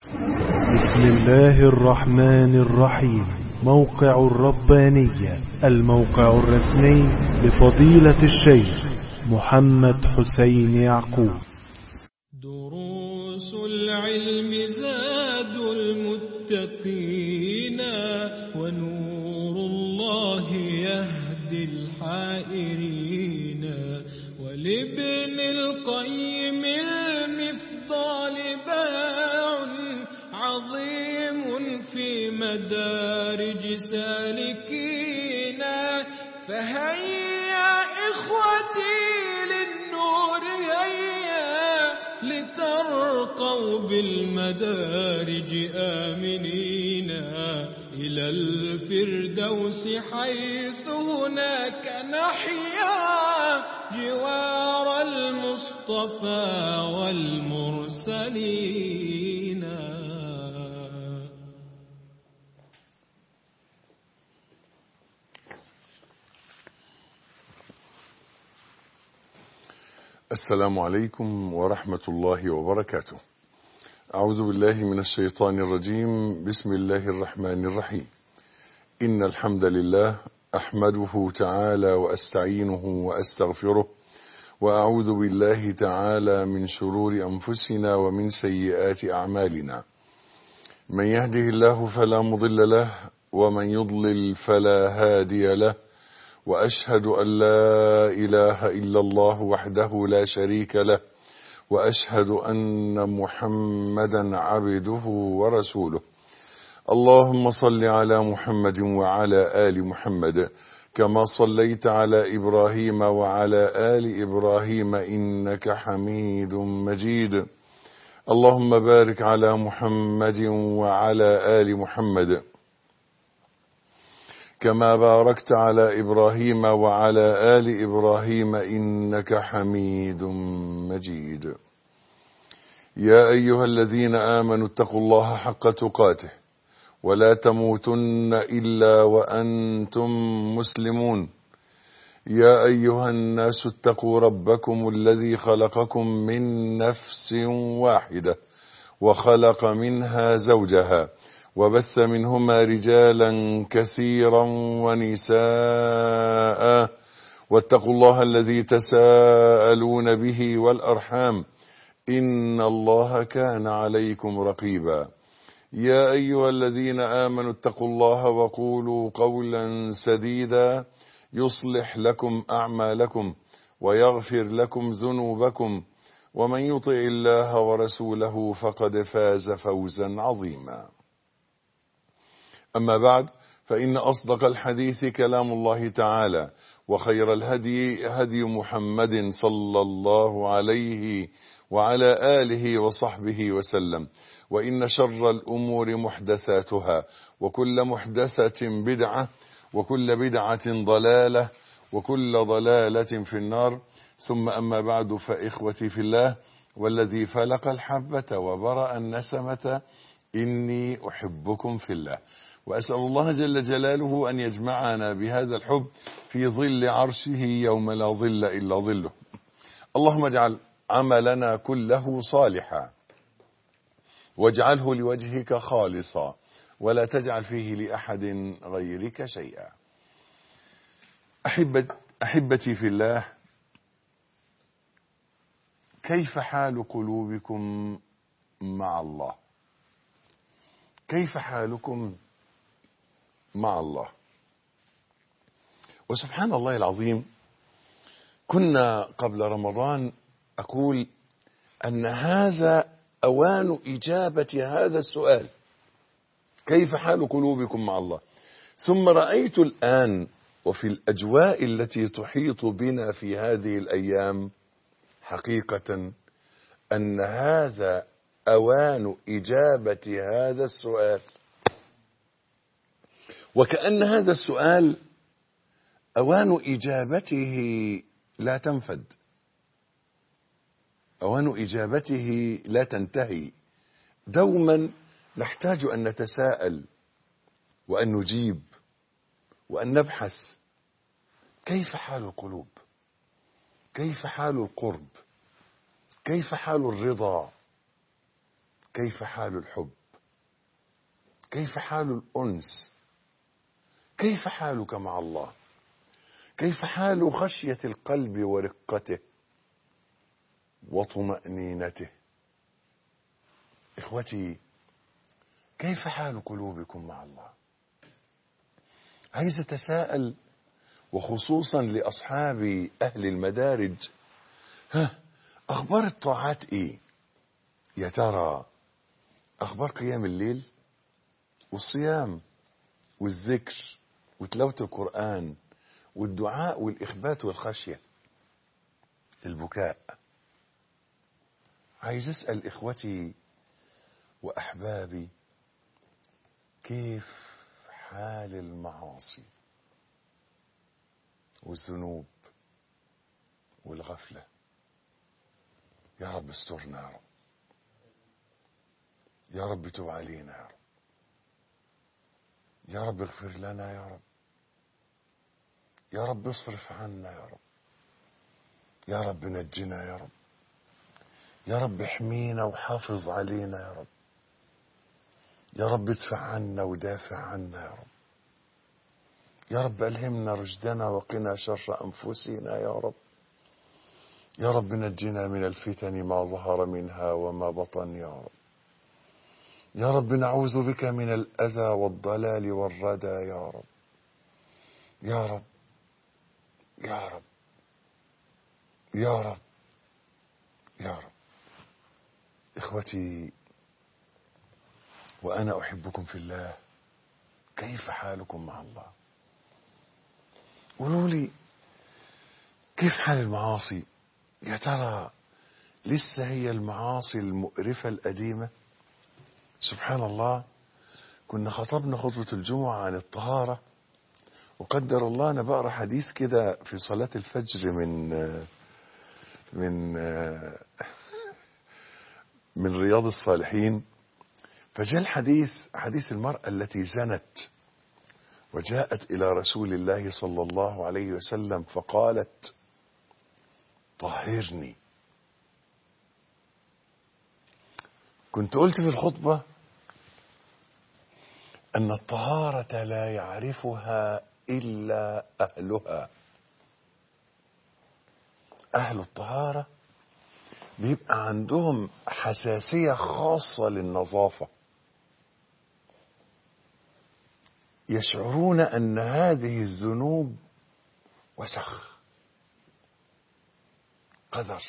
بسم الله الرحمن الرحيم موقع الربانية الموقع الرسمي لفضيلة الشيخ محمد حسين يعقوب دروس العلم زاد المتقين ونور الله يهدي الحائرين ولابن القيم المفضال باع عظيم في مدارج سالكين فهيا إخوتي للنور هيا لترقوا بالمدارج آمنين إلى الفردوس حيث هناك نحيا جوار المصطفى والمرسلين السلام عليكم ورحمة الله وبركاته أعوذ بالله من الشيطان الرجيم بسم الله الرحمن الرحيم إن الحمد لله أحمده تعالى وأستعينه وأستغفره وأعوذ بالله تعالى من شرور أنفسنا ومن سيئات أعمالنا من يهده الله فلا مضل له ومن يضلل فلا هادي له واشهد ان لا اله الا الله وحده لا شريك له واشهد ان محمدا عبده ورسوله اللهم صل على محمد وعلى ال محمد كما صليت على ابراهيم وعلى ال ابراهيم انك حميد مجيد اللهم بارك على محمد وعلى ال محمد كما باركت على ابراهيم وعلى ال ابراهيم انك حميد مجيد يا ايها الذين امنوا اتقوا الله حق تقاته ولا تموتن الا وانتم مسلمون يا ايها الناس اتقوا ربكم الذي خلقكم من نفس واحده وخلق منها زوجها وبث منهما رجالا كثيرا ونساء واتقوا الله الذي تساءلون به والارحام ان الله كان عليكم رقيبا يا ايها الذين امنوا اتقوا الله وقولوا قولا سديدا يصلح لكم اعمالكم ويغفر لكم ذنوبكم ومن يطع الله ورسوله فقد فاز فوزا عظيما أما بعد فإن أصدق الحديث كلام الله تعالى وخير الهدي هدي محمد صلى الله عليه وعلى آله وصحبه وسلم وإن شر الأمور محدثاتها وكل محدثة بدعة وكل بدعة ضلالة وكل ضلالة في النار ثم أما بعد فإخوتي في الله والذي فلق الحبة وبرأ النسمة إني أحبكم في الله وأسأل الله جل جلاله أن يجمعنا بهذا الحب في ظل عرشه يوم لا ظل إلا ظله اللهم اجعل عملنا كله صالحا واجعله لوجهك خالصا ولا تجعل فيه لأحد غيرك شيئا أحبت أحبتي في الله كيف حال قلوبكم مع الله كيف حالكم مع الله وسبحان الله العظيم كنا قبل رمضان أقول أن هذا أوان إجابة هذا السؤال كيف حال قلوبكم مع الله ثم رأيت الآن وفي الأجواء التي تحيط بنا في هذه الأيام حقيقة أن هذا أوان إجابة هذا السؤال وكأن هذا السؤال أوان إجابته لا تنفد أوان إجابته لا تنتهي دوما نحتاج أن نتساءل وأن نجيب وأن نبحث كيف حال القلوب كيف حال القرب كيف حال الرضا كيف حال الحب كيف حال الأنس كيف حالك مع الله كيف حال خشية القلب ورقته وطمأنينته إخوتي كيف حال قلوبكم مع الله عايز أتساءل وخصوصا لأصحاب أهل المدارج ها أخبار الطاعات إيه يا ترى أخبار قيام الليل والصيام والذكر وتلاوة القرآن والدعاء والإخبات والخشية البكاء عايز أسأل إخوتي وأحبابي كيف حال المعاصي والذنوب والغفلة يا رب استرنا يا رب يا رب تب علينا يا رب يا رب اغفر لنا يا رب يا رب اصرف عنا يا رب يا رب نجنا يا رب يا رب احمينا وحافظ علينا يا رب يا رب ادفع عنا ودافع عنا يا رب يا رب ألهمنا رشدنا وقنا شر أنفسنا يا رب يا رب نجنا من الفتن ما ظهر منها وما بطن يا رب يا رب نعوذ بك من الأذى والضلال والردى يا رب يا رب يا رب يا رب يا رب إخوتي وأنا أحبكم في الله كيف حالكم مع الله قولوا لي كيف حال المعاصي يا ترى لسه هي المعاصي المؤرفة القديمة سبحان الله كنا خطبنا خطبة الجمعة عن الطهارة وقدر الله أنا بقرأ حديث كده في صلاة الفجر من من من رياض الصالحين فجاء الحديث حديث المرأة التي زنت وجاءت إلى رسول الله صلى الله عليه وسلم فقالت طهرني كنت قلت في الخطبة أن الطهارة لا يعرفها إلا أهلها أهل الطهارة بيبقى عندهم حساسية خاصة للنظافة يشعرون أن هذه الذنوب وسخ قذر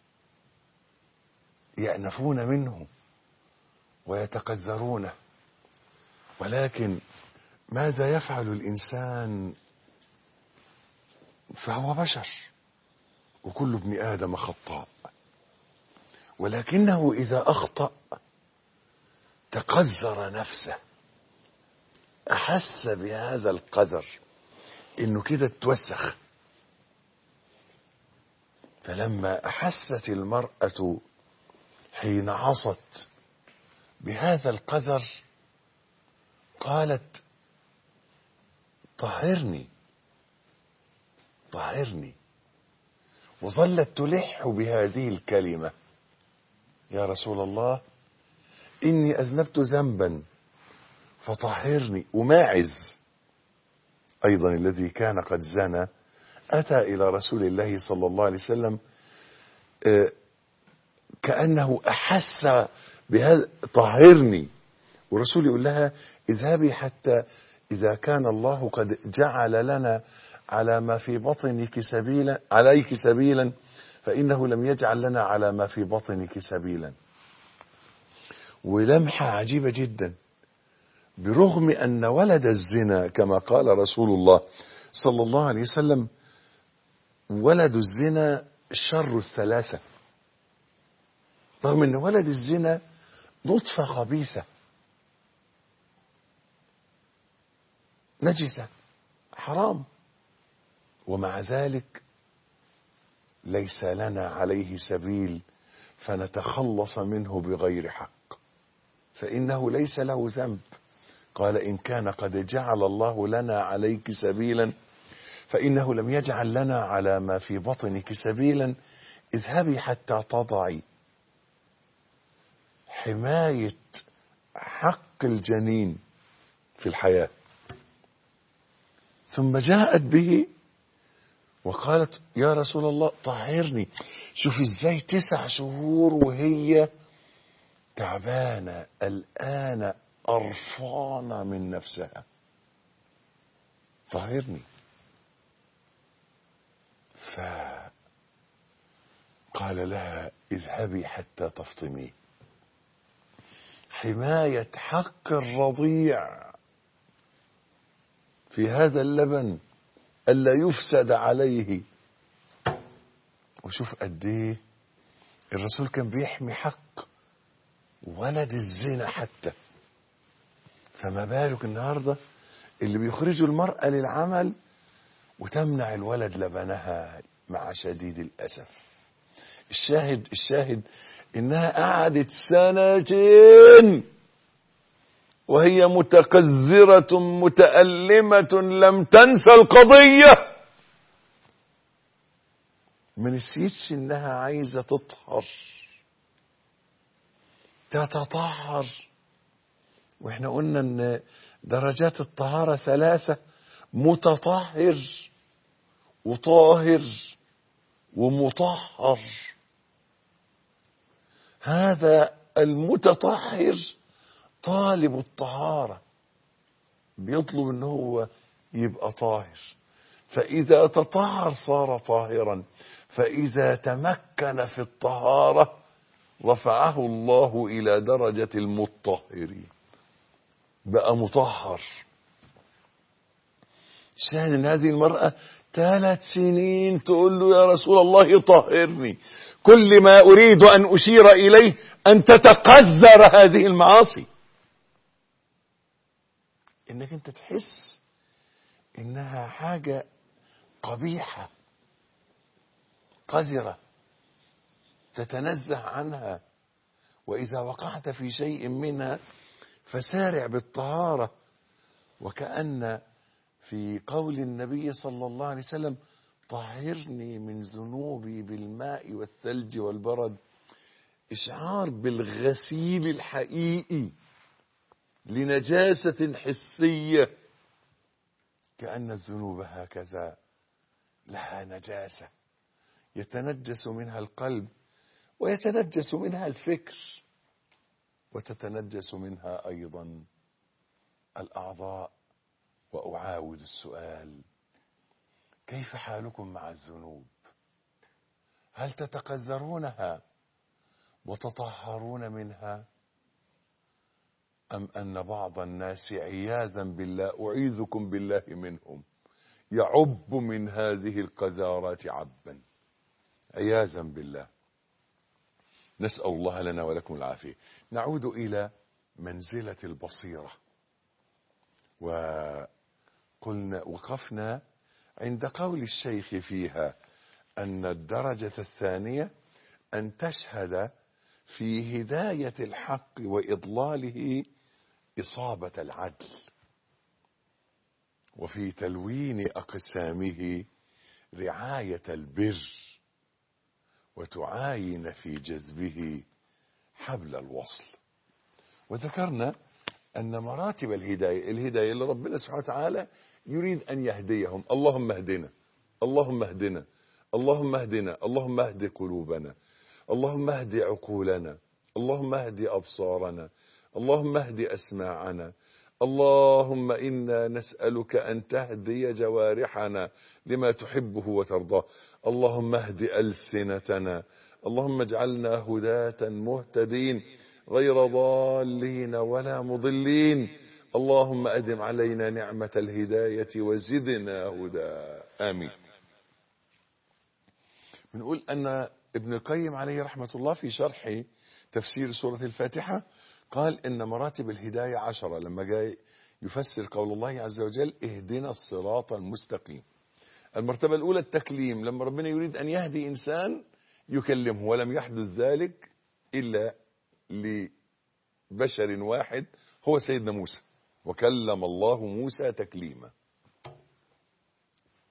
يأنفون منه ويتقذرونه ولكن ماذا يفعل الإنسان فهو بشر وكل ابن آدم خطاء ولكنه إذا أخطأ تقذر نفسه أحس بهذا القدر إنه كده اتوسخ فلما أحست المرأة حين عصت بهذا القدر قالت طهرني طهرني وظلت تلح بهذه الكلمة يا رسول الله إني أذنبت ذنبا فطهرني وماعز أيضا الذي كان قد زنى أتى إلى رسول الله صلى الله عليه وسلم كأنه أحس بهذا طهرني ورسول يقول لها اذهبي حتى إذا كان الله قد جعل لنا على ما في بطنك سبيلا عليك سبيلا فإنه لم يجعل لنا على ما في بطنك سبيلا ولمحة عجيبة جدا برغم أن ولد الزنا كما قال رسول الله صلى الله عليه وسلم ولد الزنا شر الثلاثة رغم أن ولد الزنا نطفة خبيثة نجسة حرام ومع ذلك ليس لنا عليه سبيل فنتخلص منه بغير حق فإنه ليس له ذنب قال إن كان قد جعل الله لنا عليك سبيلا فإنه لم يجعل لنا على ما في بطنك سبيلا اذهبي حتى تضعي حماية حق الجنين في الحياة ثم جاءت به وقالت يا رسول الله طهرني شوف ازاي تسع شهور وهي تعبانة الآن قرفانة من نفسها طهرني فقال لها اذهبي حتى تفطمي حماية حق الرضيع في هذا اللبن ألا يفسد عليه وشوف قد ايه الرسول كان بيحمي حق ولد الزنا حتى فما بالك النهارده اللي بيخرجوا المرأة للعمل وتمنع الولد لبنها مع شديد الأسف الشاهد الشاهد إنها قعدت سنتين وهي متقذرة متألمة لم تنسى القضية ما نسيتش إنها عايزة تطهر تتطهر واحنا قلنا ان درجات الطهارة ثلاثة متطهر وطاهر ومطهر هذا المتطهر طالب الطهارة بيطلب ان هو يبقى طاهر فإذا تطهر صار طاهرا فإذا تمكن في الطهارة رفعه الله إلى درجة المطهرين بقى مطهر شاهد ان هذه المرأة ثلاث سنين تقول له يا رسول الله طهرني كل ما أريد أن أشير إليه أن تتقذر هذه المعاصي إنك أنت تحس إنها حاجة قبيحة قذرة تتنزه عنها وإذا وقعت في شيء منها فسارع بالطهارة وكأن في قول النبي صلى الله عليه وسلم طهرني من ذنوبي بالماء والثلج والبرد إشعار بالغسيل الحقيقي لنجاسة حسية كأن الذنوب هكذا لها نجاسة يتنجس منها القلب ويتنجس منها الفكر وتتنجس منها أيضا الأعضاء وأعاود السؤال كيف حالكم مع الذنوب هل تتقذرونها وتطهرون منها أم أن بعض الناس عياذا بالله أعيذكم بالله منهم يعب من هذه القذارات عبا عياذا بالله نسأل الله لنا ولكم العافية نعود إلى منزلة البصيرة وقلنا وقفنا عند قول الشيخ فيها أن الدرجة الثانية أن تشهد في هداية الحق وإضلاله إصابة العدل وفي تلوين أقسامه رعاية البر وتعاين في جذبه حبل الوصل وذكرنا أن مراتب الهداية الهداية اللي ربنا سبحانه وتعالى يريد أن يهديهم اللهم اهدنا اللهم اهدنا اللهم اهدنا اللهم اهد قلوبنا اللهم اهد عقولنا اللهم اهد أبصارنا اللهم اهد أسماعنا اللهم إنا نسألك أن تهدي جوارحنا لما تحبه وترضاه اللهم اهد ألسنتنا اللهم اجعلنا هداة مهتدين غير ضالين ولا مضلين اللهم أدم علينا نعمة الهداية وزدنا هدى آمين بنقول أن ابن القيم عليه رحمة الله في شرح تفسير سورة الفاتحة قال إن مراتب الهداية عشرة لما جاء يفسر قول الله عز وجل اهدنا الصراط المستقيم المرتبة الأولى التكليم لما ربنا يريد أن يهدي إنسان يكلمه ولم يحدث ذلك إلا لبشر واحد هو سيدنا موسى وكلم الله موسى تكليما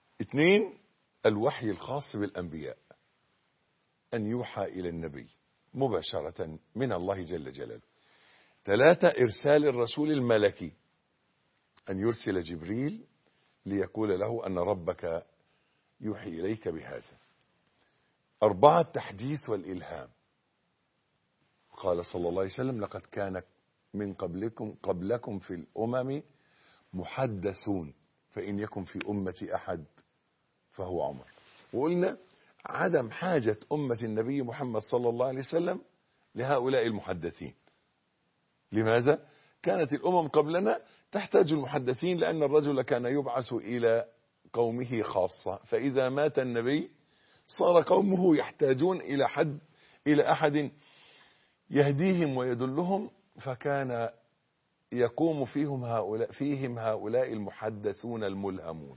اثنين الوحي الخاص بالأنبياء أن يوحى إلى النبي مباشرة من الله جل جلاله ثلاثة إرسال الرسول الملكي أن يرسل جبريل ليقول له أن ربك يوحي إليك بهذا أربعة التحديث والإلهام قال صلى الله عليه وسلم لقد كان من قبلكم قبلكم في الأمم محدثون فإن يكن في أمة أحد فهو عمر وقلنا عدم حاجة أمة النبي محمد صلى الله عليه وسلم لهؤلاء المحدثين لماذا؟ كانت الأمم قبلنا تحتاج المحدثين لأن الرجل كان يبعث إلى قومه خاصة فإذا مات النبي صار قومه يحتاجون إلى حد إلى أحد يهديهم ويدلهم فكان يقوم فيهم هؤلاء فيهم هؤلاء المحدثون الملهمون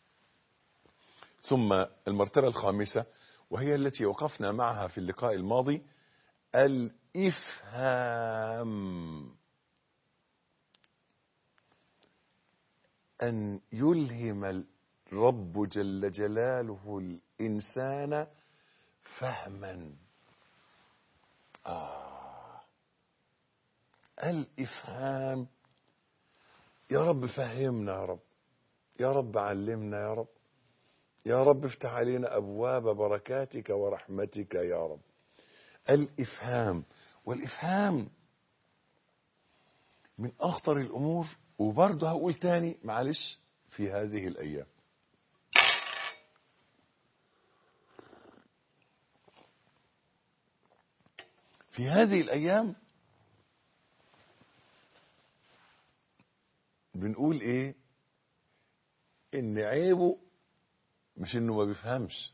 ثم المرتبة الخامسة وهي التي وقفنا معها في اللقاء الماضي الإفهام أن يلهم الرب جل جلاله الإنسان فهما آه الإفهام يا رب فهمنا يا رب يا رب علمنا يا رب يا رب افتح علينا أبواب بركاتك ورحمتك يا رب الإفهام والإفهام من أخطر الأمور وبرضه هقول تاني معلش في هذه الأيام في هذه الأيام بنقول إيه إن عيبه مش إنه ما بيفهمش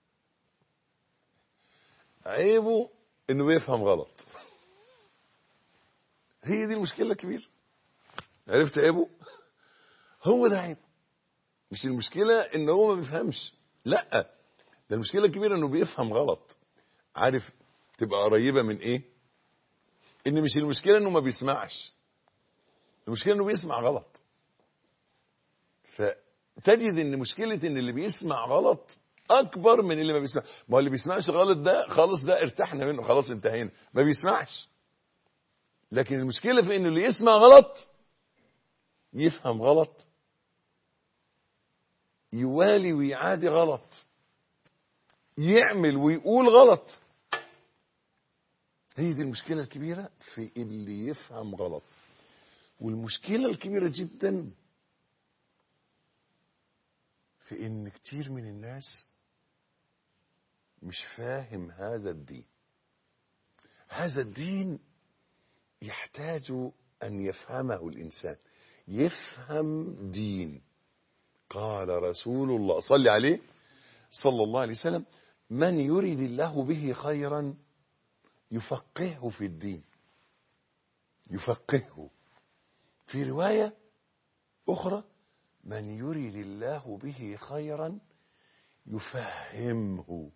عيبه إنه بيفهم غلط هي دي المشكلة الكبيرة عرفت عيبه هو ده عيبه مش المشكلة إن هو ما بيفهمش لا ده المشكلة الكبيرة إنه بيفهم غلط عارف تبقى قريبة من إيه إن مش المشكلة إنه ما بيسمعش المشكلة إنه بيسمع غلط فتجد إن مشكلة إن اللي بيسمع غلط أكبر من اللي ما بيسمع ما هو اللي بيسمعش غلط ده خلاص ده ارتحنا منه خلاص انتهينا ما بيسمعش لكن المشكلة في إنه اللي يسمع غلط يفهم غلط يوالي ويعادي غلط يعمل ويقول غلط هي دي المشكلة الكبيرة في اللي يفهم غلط والمشكلة الكبيرة جدا في ان كتير من الناس مش فاهم هذا الدين هذا الدين يحتاج ان يفهمه الانسان يفهم دين قال رسول الله صلى عليه صلى الله عليه وسلم من يريد الله به خيرا يفقهه في الدين يفقهه في رواية أخرى من يريد الله به خيرا يفهمه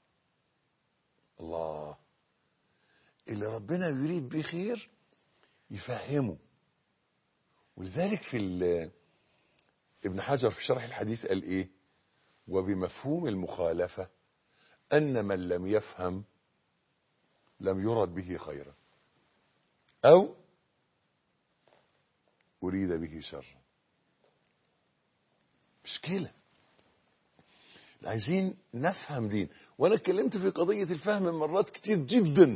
الله اللي ربنا يريد به خير يفهمه ولذلك في ابن حجر في شرح الحديث قال ايه وبمفهوم المخالفة أن من لم يفهم لم يرد به خيرا أو أريد به شرا مشكلة عايزين نفهم دين وانا اتكلمت في قضية الفهم مرات كتير جدا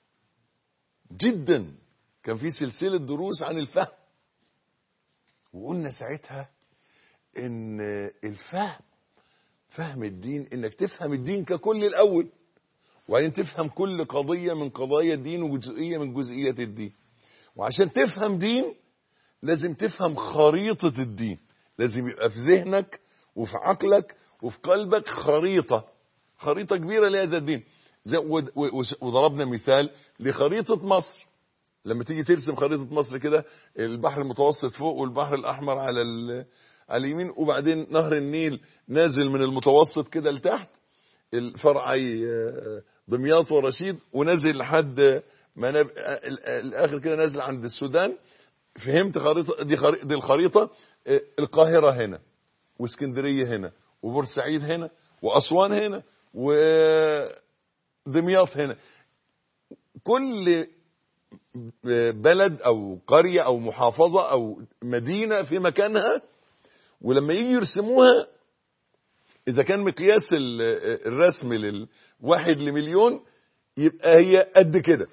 جدا كان في سلسلة دروس عن الفهم وقلنا ساعتها ان الفهم فهم الدين انك تفهم الدين ككل الاول وبعدين تفهم كل قضية من قضايا الدين وجزئية من جزئيات الدين وعشان تفهم دين لازم تفهم خريطة الدين لازم يبقى في ذهنك وفي عقلك وفي قلبك خريطة خريطة كبيرة لهذا الدين زي وضربنا مثال لخريطة مصر لما تيجي ترسم خريطة مصر كده البحر المتوسط فوق والبحر الأحمر على على اليمين وبعدين نهر النيل نازل من المتوسط كده لتحت الفرعي دمياط ورشيد ونازل لحد ما نب... الاخر كده نازل عند السودان فهمت خريطه دي خريطه دي الخريطه القاهره هنا واسكندريه هنا وبورسعيد هنا واسوان هنا ودمياط هنا كل بلد او قرية او محافظة او مدينة في مكانها ولما يجي يرسموها اذا كان مقياس ال- الرسم للواحد لمليون يبقى هي قد كده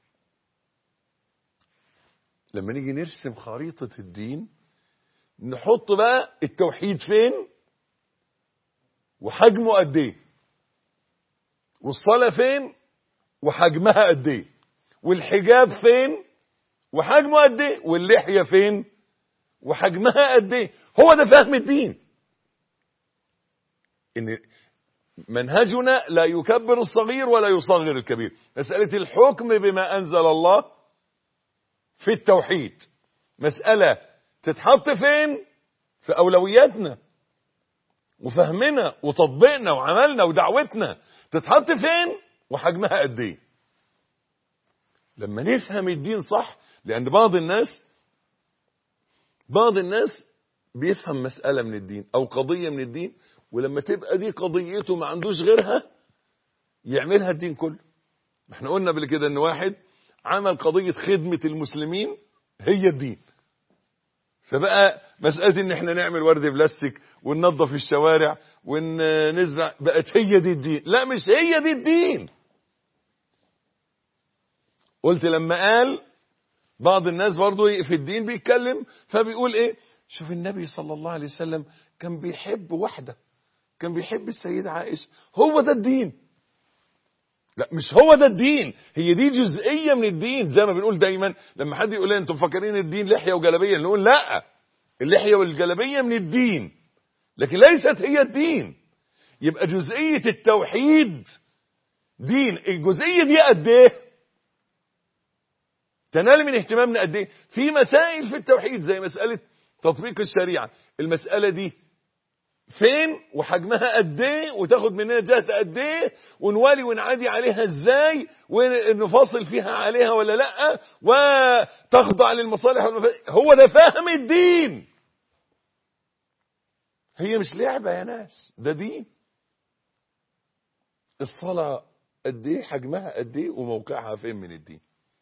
لما نيجي نرسم خريطة الدين نحط بقى التوحيد فين وحجمه قد ايه والصلاة فين وحجمها قد ايه والحجاب فين وحجمه قد ايه واللحية فين وحجمها قد ايه هو ده فهم الدين ان منهجنا لا يكبر الصغير ولا يصغر الكبير مسألة الحكم بما أنزل الله في التوحيد مسألة تتحط فين في أولوياتنا وفهمنا وتطبيقنا وعملنا ودعوتنا تتحط فين وحجمها قد ايه لما نفهم الدين صح لأن بعض الناس بعض الناس بيفهم مسألة من الدين أو قضية من الدين ولما تبقى دي قضيته ما عندوش غيرها يعملها الدين كله ما احنا قلنا قبل كده ان واحد عمل قضية خدمة المسلمين هي الدين فبقى مسألة ان احنا نعمل ورد بلاستيك وننظف الشوارع ونزرع بقت هي دي الدين لا مش هي دي الدين قلت لما قال بعض الناس برضو في الدين بيتكلم فبيقول ايه شوف النبي صلى الله عليه وسلم كان بيحب واحدة كان بيحب السيدة عائشة هو ده الدين لا مش هو ده الدين هي دي جزئية من الدين زي ما بنقول دايما لما حد يقول لنا انتم فاكرين الدين لحية وجلبية نقول لا اللحية والجلبية من الدين لكن ليست هي الدين يبقى جزئية التوحيد دين الجزئية دي قد ايه تنال من اهتمامنا قد ايه في مسائل في التوحيد زي مسألة تطبيق الشريعة المسألة دي فين وحجمها قد ايه وتاخد مننا جهة قد ايه ونوالي ونعادي عليها ازاي ونفاصل فيها عليها ولا لا وتخضع للمصالح والمفاسد هو ده فهم الدين هي مش لعبة يا ناس ده دين الصلاة قد ايه حجمها قد ايه وموقعها فين من الدين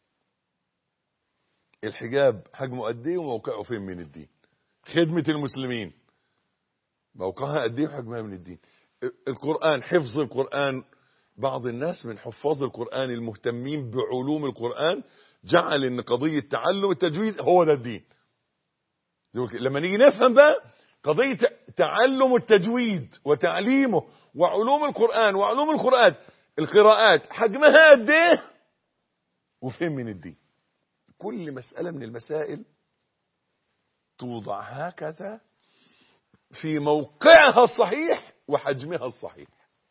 الحجاب حجمه قد ايه وموقعه فين من الدين خدمة المسلمين موقعها قد ايه وحجمها من الدين القرآن حفظ القرآن بعض الناس من حفاظ القرآن المهتمين بعلوم القرآن جعل ان قضية تعلم التجويد هو ده الدين لما نيجي نفهم بقى قضية تعلم التجويد وتعليمه وعلوم القرآن وعلوم القرآن القراءات حجمها قد ايه وفين من الدين كل مسألة من المسائل توضع هكذا في موقعها الصحيح وحجمها الصحيح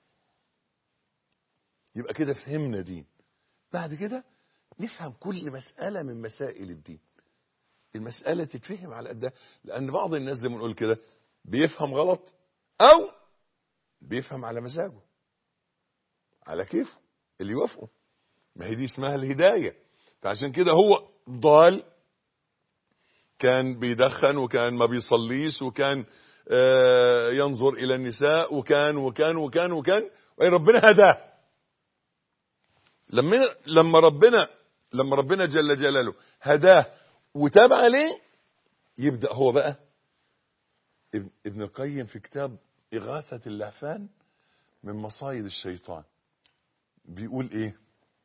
يبقى كده فهمنا دين بعد كده نفهم كل مسألة من مسائل الدين المسألة تتفهم على قدها لأن بعض الناس زي ما نقول كده بيفهم غلط أو بيفهم على مزاجه على كيفه اللي يوافقه ما هي دي اسمها الهداية فعشان كده هو ضال كان بيدخن وكان ما بيصليش وكان آه ينظر إلى النساء وكان وكان وكان وكان ربنا هداه لما لما ربنا لما ربنا جل جلاله هداه وتاب عليه يبدأ هو بقى ابن القيم في كتاب إغاثة اللهفان من مصايد الشيطان بيقول ايه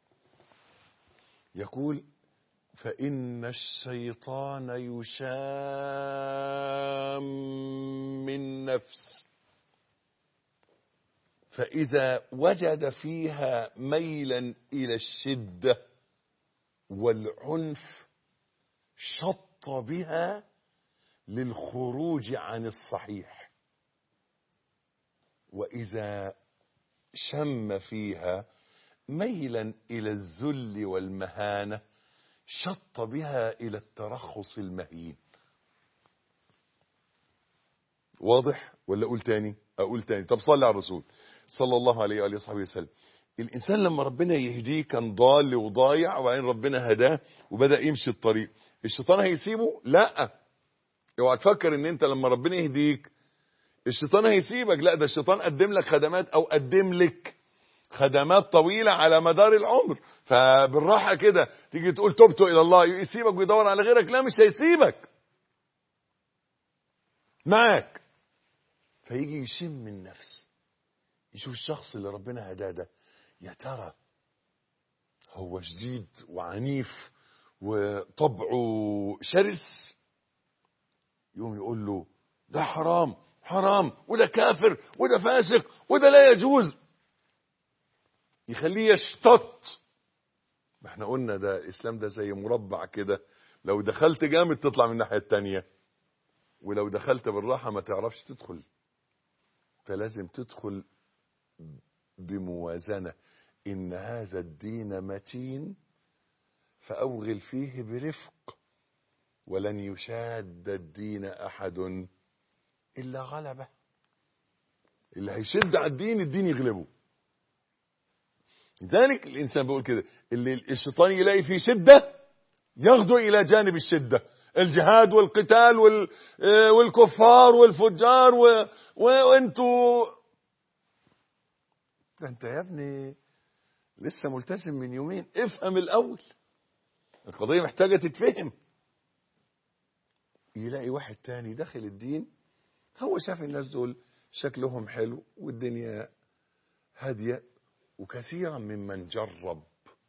يقول فإن الشيطان يشام النفس فإذا وجد فيها ميلا إلى الشدة والعنف شط بها للخروج عن الصحيح وإذا شم فيها ميلا إلى الذل والمهانة شط بها إلى الترخص المهين واضح ولا أقول تاني أقول تاني طب صلي على الرسول صلى الله عليه وآله وصحبه وسلم الإنسان لما ربنا يهديه كان ضال وضايع وبعدين ربنا هداه وبدأ يمشي الطريق الشيطان هيسيبه لا اوعى تفكر ان انت لما ربنا يهديك الشيطان هيسيبك لا ده الشيطان قدم لك خدمات او قدم لك خدمات طويلة على مدار العمر فبالراحة كده تيجي تقول تبت إلى الله يسيبك ويدور على غيرك لا مش هيسيبك معاك فيجي يشم النفس يشوف الشخص اللي ربنا هداه ده يا ترى هو شديد وعنيف وطبعه شرس يقوم يقول له ده حرام حرام وده كافر وده فاسق وده لا يجوز يخليه يشتط ما احنا قلنا ده الاسلام ده زي مربع كده لو دخلت جامد تطلع من الناحيه التانية ولو دخلت بالراحه ما تعرفش تدخل فلازم تدخل بموازنه ان هذا الدين متين فاوغل فيه برفق ولن يشاد الدين احد الا غلبه اللي هيشد على الدين الدين يغلبه لذلك الانسان بيقول كده اللي الشيطان يلاقي فيه شده يغدو الى جانب الشده الجهاد والقتال وال والكفار والفجار و... وانتوا ده انت يا ابني لسه ملتزم من يومين افهم الاول القضيه محتاجه تتفهم يلاقي واحد تاني داخل الدين هو شاف الناس دول شكلهم حلو والدنيا هاديه وكثيرا ممن جرب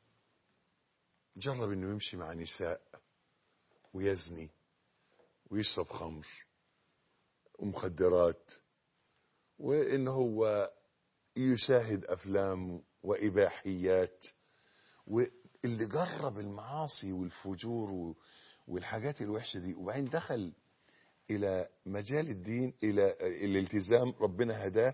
جرب انه يمشي مع نساء ويزني ويشرب خمر ومخدرات وان هو يشاهد افلام واباحيات واللي جرب المعاصي والفجور والحاجات الوحشه دي وبعدين دخل الى مجال الدين الى الالتزام ربنا هداه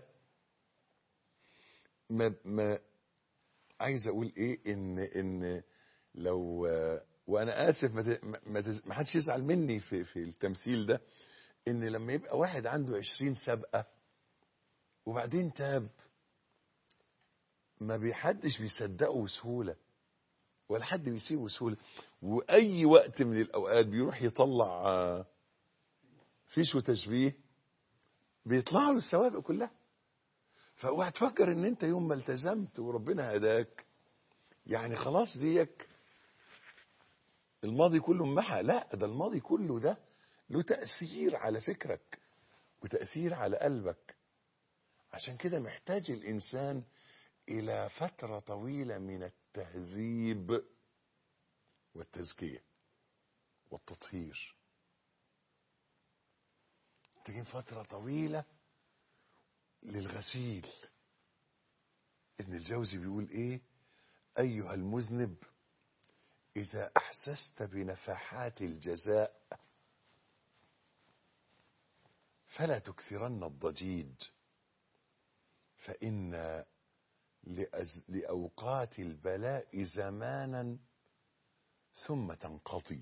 ما ما عايز اقول ايه ان ان لو وانا اسف ما ما حدش يزعل مني في في التمثيل ده ان لما يبقى واحد عنده 20 سابقه وبعدين تاب ما بيحدش بيصدقه بسهوله ولا حد بيسيبه بسهوله واي وقت من الاوقات بيروح يطلع فيش وتشبيه بيطلع له السوابق كلها فاوعى تفكر ان انت يوم ما التزمت وربنا هداك يعني خلاص ديك الماضي كله محى لا ده الماضي كله ده له تأثير على فكرك وتأثير على قلبك عشان كده محتاج الإنسان إلى فترة طويلة من التهذيب والتزكية والتطهير محتاجين فترة طويلة للغسيل ابن الجوزي بيقول ايه ايها المذنب اذا احسست بنفحات الجزاء فلا تكثرن الضجيج فان لأز... لاوقات البلاء زمانا ثم تنقضي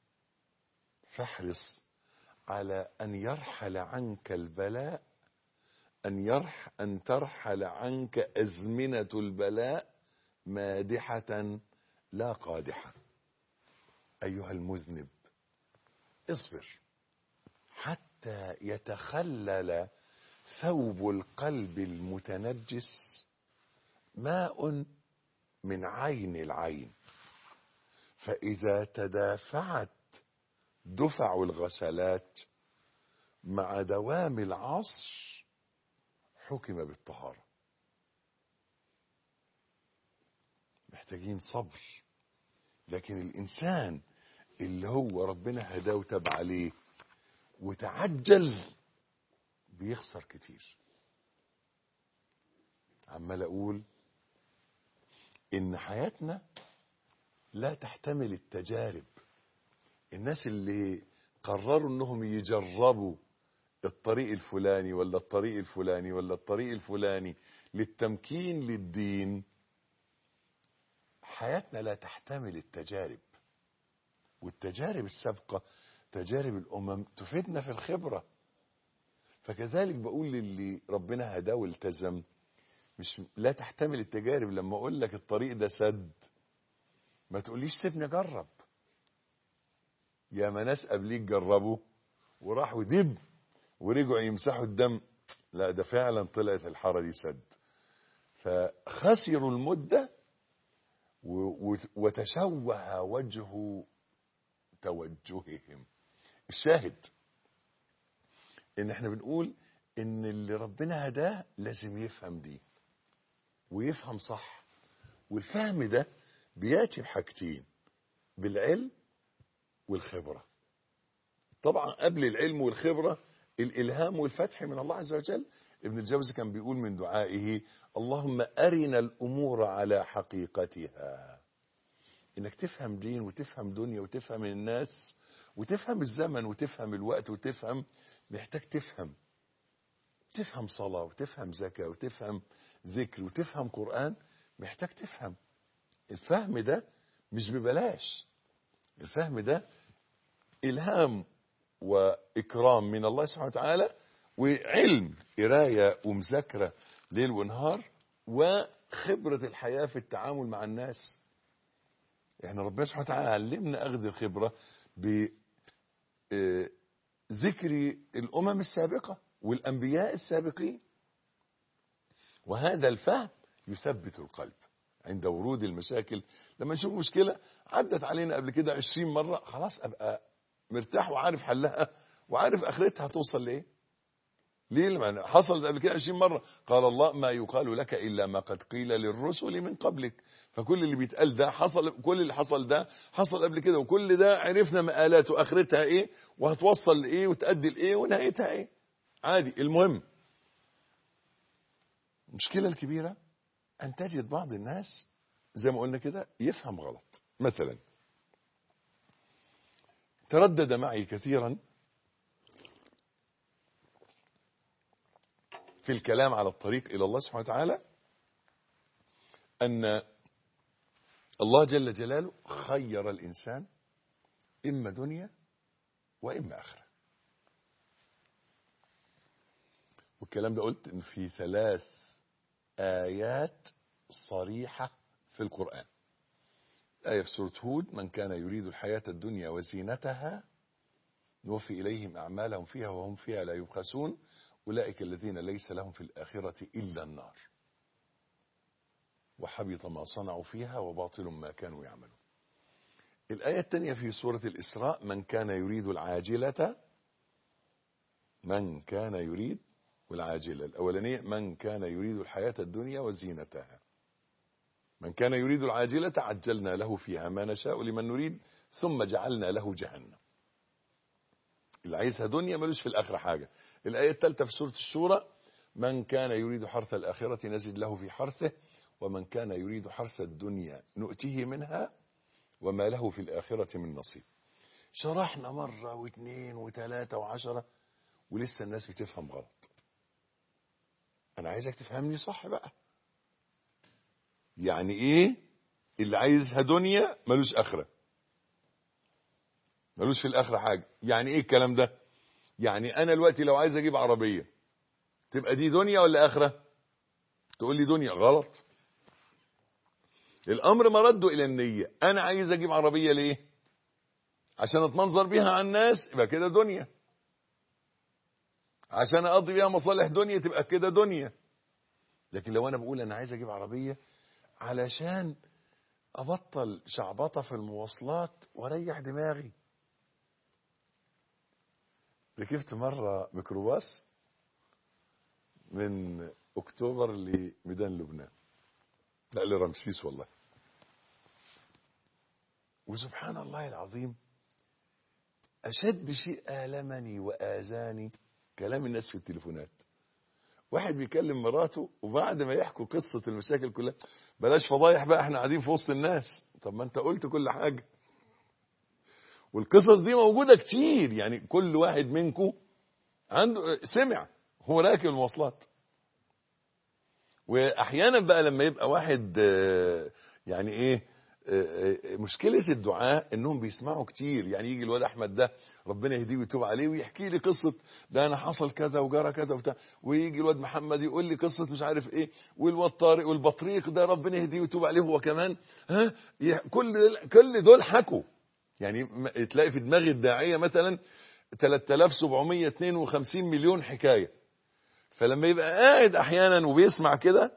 فاحرص على ان يرحل عنك البلاء أن, يرح أن ترحل عنك أزمنة البلاء مادحة لا قادحة أيها المذنب اصبر حتى يتخلل ثوب القلب المتنجس ماء من عين العين فإذا تدافعت دفع الغسلات مع دوام العصر حكم بالطهارة محتاجين صبر لكن الإنسان اللي هو ربنا هداه وتاب عليه وتعجل بيخسر كتير عمال أقول إن حياتنا لا تحتمل التجارب الناس اللي قرروا انهم يجربوا الطريق الفلاني ولا الطريق الفلاني ولا الطريق الفلاني للتمكين للدين حياتنا لا تحتمل التجارب والتجارب السابقة تجارب الأمم تفيدنا في الخبرة فكذلك بقول للي ربنا هداه والتزم مش لا تحتمل التجارب لما اقول لك الطريق ده سد ما تقوليش سيبني اجرب يا ما ناس قبليك جربوا وراحوا دب ورجعوا يمسحوا الدم لا ده فعلا طلعت الحاره دي سد فخسروا المدة و- و- وتشوه وجه توجههم الشاهد ان احنا بنقول ان اللي ربنا هداه لازم يفهم دي ويفهم صح والفهم ده بياتي بحاجتين بالعلم والخبرة طبعا قبل العلم والخبرة الإلهام والفتح من الله عز وجل ابن الجوزي كان بيقول من دعائه اللهم أرنا الأمور على حقيقتها إنك تفهم دين وتفهم دنيا وتفهم الناس وتفهم الزمن وتفهم الوقت وتفهم محتاج تفهم تفهم صلاة وتفهم زكاة وتفهم ذكر وتفهم قرآن محتاج تفهم الفهم ده مش ببلاش الفهم ده إلهام وإكرام من الله سبحانه وتعالى وعلم قراية ومذاكرة ليل ونهار وخبرة الحياة في التعامل مع الناس احنا ربنا سبحانه وتعالى علمنا أخذ الخبرة بذكر الأمم السابقة والأنبياء السابقين وهذا الفهم يثبت القلب عند ورود المشاكل لما نشوف مشكلة عدت علينا قبل كده عشرين مرة خلاص أبقى مرتاح وعارف حلها وعارف آخرتها هتوصل لإيه ليه لما حصلت قبل كده 20 مرة قال الله ما يقال لك إلا ما قد قيل للرسل من قبلك فكل اللي بيتقال ده حصل كل اللي حصل ده حصل قبل كده وكل ده عرفنا مآلاته آخرتها إيه وهتوصل لإيه وتأدي لإيه ونهايتها إيه عادي المهم المشكلة الكبيرة أن تجد بعض الناس زي ما قلنا كده يفهم غلط مثلا تردد معي كثيرا في الكلام على الطريق إلى الله سبحانه وتعالى أن الله جل جلاله خير الإنسان إما دنيا وإما آخرة والكلام ده قلت إن في ثلاث آيات صريحة في القرآن آية في سورة هود من كان يريد الحياة الدنيا وزينتها نوفي إليهم أعمالهم فيها وهم فيها لا يبخسون أولئك الذين ليس لهم في الآخرة إلا النار وحبط ما صنعوا فيها وباطل ما كانوا يعملون الآية الثانية في سورة الإسراء من كان يريد العاجلة من كان يريد والعاجلة الأولانية من كان يريد الحياة الدنيا وزينتها من كان يريد العاجلة عجلنا له فيها ما نشاء لمن نريد ثم جعلنا له جهنم اللي عايزها دنيا ملوش في الآخرة حاجة الآية الثالثة في سورة الشورى من كان يريد حرث الآخرة نزد له في حرثه ومن كان يريد حرث الدنيا نؤتيه منها وما له في الآخرة من نصيب شرحنا مرة واثنين وثلاثة وعشرة ولسه الناس بتفهم غلط أنا عايزك تفهمني صح بقى يعني إيه اللي عايزها دنيا ملوش آخرة ملوش في الآخرة حاجة يعني إيه الكلام ده يعني أنا دلوقتي لو عايز أجيب عربية تبقى دي دنيا ولا آخرة تقول لي دنيا غلط الأمر مرده إلى النية أنا عايز أجيب عربية ليه عشان أتمنظر بيها على الناس يبقى كده دنيا عشان أقضي بيها مصالح دنيا تبقى كده دنيا لكن لو أنا بقول أنا عايز أجيب عربية علشان أبطل شعبطة في المواصلات وأريح دماغي ركبت مرة ميكروباص من أكتوبر لميدان لبنان لا لرمسيس والله وسبحان الله العظيم أشد شيء آلمني وآذاني كلام الناس في التليفونات واحد بيكلم مراته وبعد ما يحكوا قصة المشاكل كلها بلاش فضايح بقى احنا قاعدين في وسط الناس طب ما انت قلت كل حاجة والقصص دي موجودة كتير يعني كل واحد منكم عنده سمع هو راكب المواصلات واحيانا بقى لما يبقى واحد يعني ايه مشكلة الدعاء انهم بيسمعوا كتير يعني يجي الواد احمد ده ربنا يهديه ويتوب عليه ويحكي لي قصة ده انا حصل كذا وجرى كذا وبتاع ويجي الواد محمد يقول لي قصة مش عارف ايه والواد طارق والبطريق ده ربنا يهديه ويتوب عليه هو كمان ها كل كل دول حكوا يعني تلاقي في دماغ الداعية مثلا 3752 مليون حكاية فلما يبقى قاعد احيانا وبيسمع كده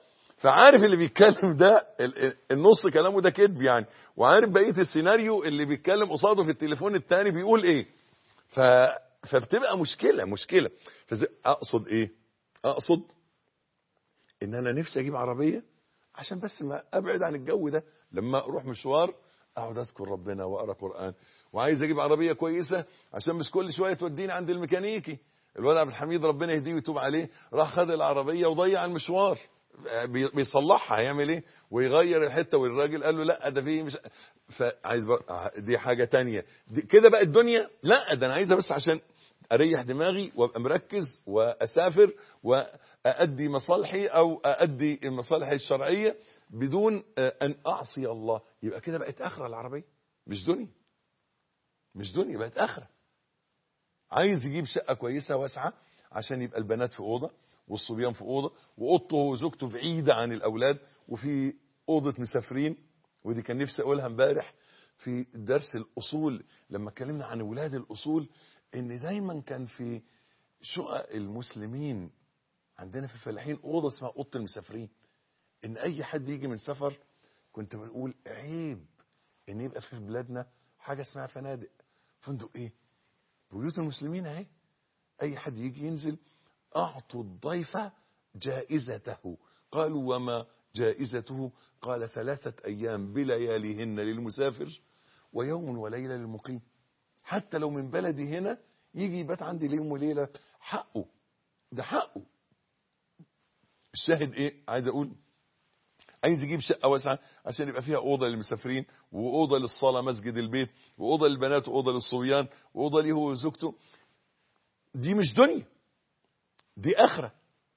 فعارف اللي بيتكلم ده ال- ال- النص كلامه ده كذب يعني وعارف بقيه السيناريو اللي بيتكلم قصاده في التليفون التاني بيقول ايه ف فبتبقى مشكله مشكله فز- اقصد ايه اقصد ان انا نفسي اجيب عربيه عشان بس ما ابعد عن الجو ده لما اروح مشوار اقعد اذكر ربنا واقرا قران وعايز اجيب عربيه كويسه عشان مش كل شويه توديني عند الميكانيكي الواد عبد الحميد ربنا يهديه ويتوب عليه راح خد العربيه وضيع المشوار بي- بيصلحها هيعمل ايه ويغير الحته والراجل قال له لا ده في مش فعايز بقى دي حاجه تانية دي كده بقى الدنيا لا ده انا عايزها بس عشان اريح دماغي وابقى مركز واسافر وأأدي مصالحي او أأدي المصالح الشرعيه بدون آه، ان اعصي الله يبقى كده بقت اخره العربيه مش دنيا مش دنيا بقت اخره عايز يجيب شقه كويسه واسعه عشان يبقى البنات في اوضه والصبيان في اوضه واوضته وزوجته بعيده عن الاولاد وفي اوضه مسافرين ودي كان نفسي اقولها امبارح في درس الاصول لما اتكلمنا عن ولاد الاصول ان دايما كان في شقق المسلمين عندنا في الفلاحين اوضه اسمها اوضه المسافرين ان اي حد يجي من سفر كنت بقول عيب ان يبقى في بلادنا حاجه اسمها فنادق فندق ايه بيوت المسلمين اهي اي حد يجي ينزل اعطوا الضيف جائزته قالوا وما جائزته قال ثلاثة ايام بلياليهن للمسافر ويوم وليلة للمقيم حتى لو من بلدي هنا يجي يبات عندي يوم وليلة حقه ده حقه الشاهد ايه عايز اقول عايز يجيب شقه واسعه عشان يبقى فيها اوضه للمسافرين واوضه للصلاه مسجد البيت واوضه للبنات واوضه للصبيان واوضه ليه هو وزوجته دي مش دنيا دي اخره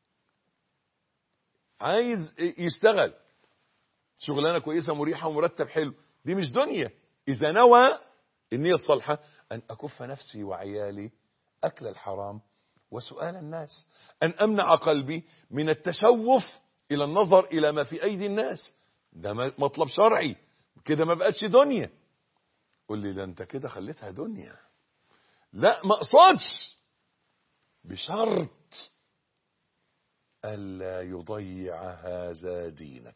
عايز يشتغل شغلانه كويسه مريحه ومرتب حلو دي مش دنيا اذا نوى النيه الصالحه ان اكف نفسي وعيالي اكل الحرام وسؤال الناس ان امنع قلبي من التشوف الى النظر الى ما في ايدي الناس ده مطلب شرعي كده ما بقتش دنيا قول لي ده انت كده خليتها دنيا لا ما اقصدش بشرط الا يضيع هذا دينك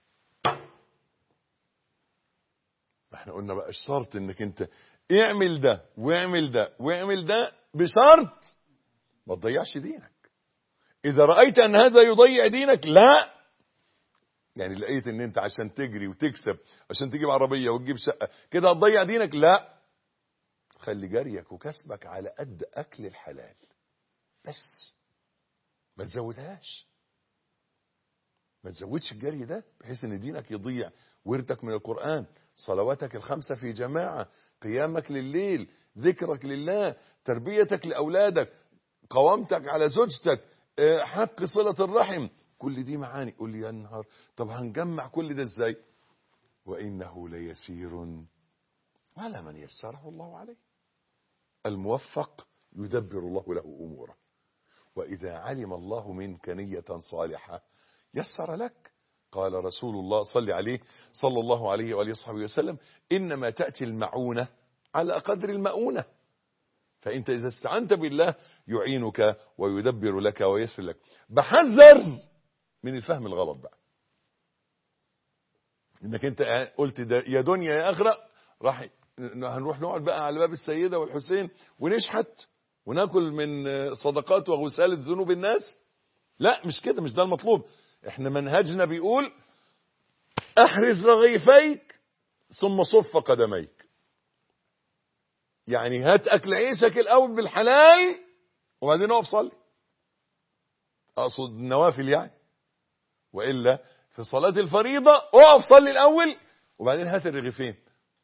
احنا قلنا بقى الشرط انك انت اعمل ده واعمل ده واعمل ده بشرط ما تضيعش دينك اذا رأيت ان هذا يضيع دينك لا يعني لقيت ان انت عشان تجري وتكسب عشان تجيب عربية وتجيب شقة كده هتضيع دينك لا خلي جريك وكسبك على قد اكل الحلال بس ما تزودهاش ما تزودش الجري ده بحيث ان دينك يضيع وردك من القرآن صلواتك الخمسة في جماعة قيامك لليل ذكرك لله تربيتك لأولادك قوامتك على زوجتك حق صلة الرحم كل دي معاني قول لي يا نهار طب هنجمع كل ده ازاي وإنه ليسير على من يسره الله عليه الموفق يدبر الله له أموره وإذا علم الله منك نية صالحة يسر لك قال رسول الله صلى عليه صلى الله عليه وآله وصحبه وسلم إنما تأتي المعونة على قدر المؤونة فأنت إذا استعنت بالله يعينك ويدبر لك ويسر لك بحذر من الفهم الغلط بقى انك انت قلت ده يا دنيا يا اخره راح هنروح نقعد بقى على باب السيده والحسين ونشحت وناكل من صدقات وغسالة ذنوب الناس لا مش كده مش ده المطلوب احنا منهجنا بيقول احرز رغيفيك ثم صف قدميك يعني هات اكل عيشك الاول بالحلال وبعدين اقف صلي اقصد النوافل يعني والا في صلاة الفريضة اقف صلي الاول وبعدين هات الرغيفين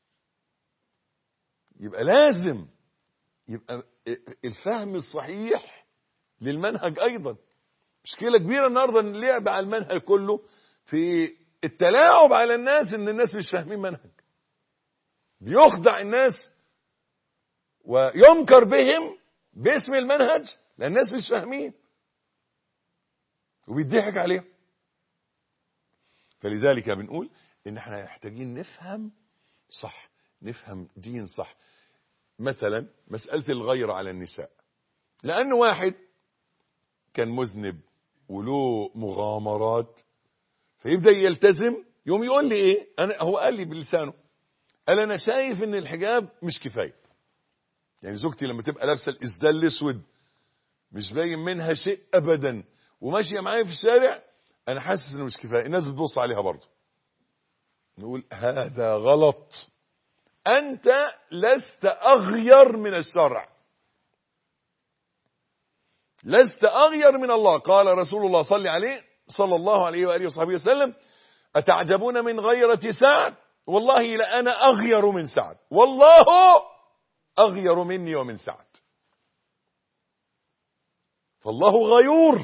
يبقى لازم يبقى الفهم الصحيح للمنهج ايضا مشكلة كبيرة النهاردة ان اللعب على المنهج كله في التلاعب على الناس ان الناس مش فاهمين منهج بيخدع الناس وينكر بهم باسم المنهج لان الناس مش فاهمين وبيضحك عليهم فلذلك بنقول ان احنا محتاجين نفهم صح نفهم دين صح مثلا مسألة الغير على النساء لأن واحد كان مذنب وله مغامرات فيبدا يلتزم يوم يقول لي ايه انا هو قال لي بلسانه قال انا شايف ان الحجاب مش كفايه يعني زوجتي لما تبقى لابسه الاسدال الاسود مش باين منها شيء ابدا وماشيه معايا في الشارع انا حاسس انه مش كفايه الناس بتبص عليها برضه نقول هذا غلط انت لست اغير من الشرع لست اغير من الله قال رسول الله صلى عليه صلى الله عليه واله وصحبه وسلم اتعجبون من غيرة سعد والله لأنا أغير من سعد والله أغير مني ومن سعد فالله غيور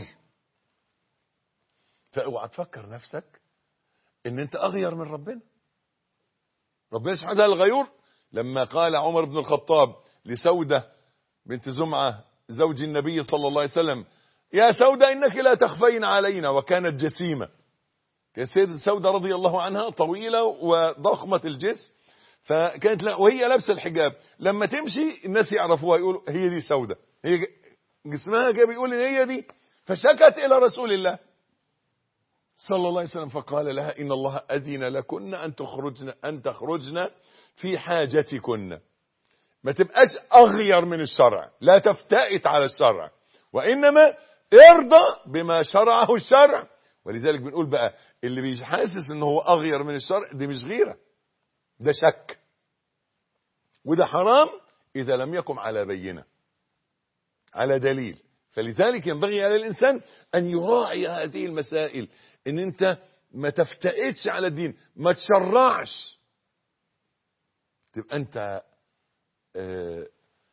فاوعى تفكر نفسك ان انت اغير من ربنا ربنا سبحانه وتعالى الغيور لما قال عمر بن الخطاب لسودة بنت زمعة زوج النبي صلى الله عليه وسلم يا سودة انك لا تخفين علينا وكانت جسيمة كانت سيدة سودة رضي الله عنها طويلة وضخمة الجسم فكانت لا وهي لابسه الحجاب لما تمشي الناس يعرفوها يقولوا هي دي سودة هي جسمها كده بيقول ان هي دي فشكت الى رسول الله صلى الله عليه وسلم فقال لها ان الله اذن لكن ان تخرجن ان تخرجن في حاجتكن ما تبقاش اغير من الشرع لا تفتئت على الشرع وانما ارضى بما شرعه الشرع ولذلك بنقول بقى اللي بيحاسس ان هو اغير من الشرع دي مش غيره ده شك وده حرام اذا لم يقم على بينه على دليل فلذلك ينبغي على الانسان ان يراعي هذه المسائل ان انت ما تفتئتش على الدين ما تشرعش تبقى انت اه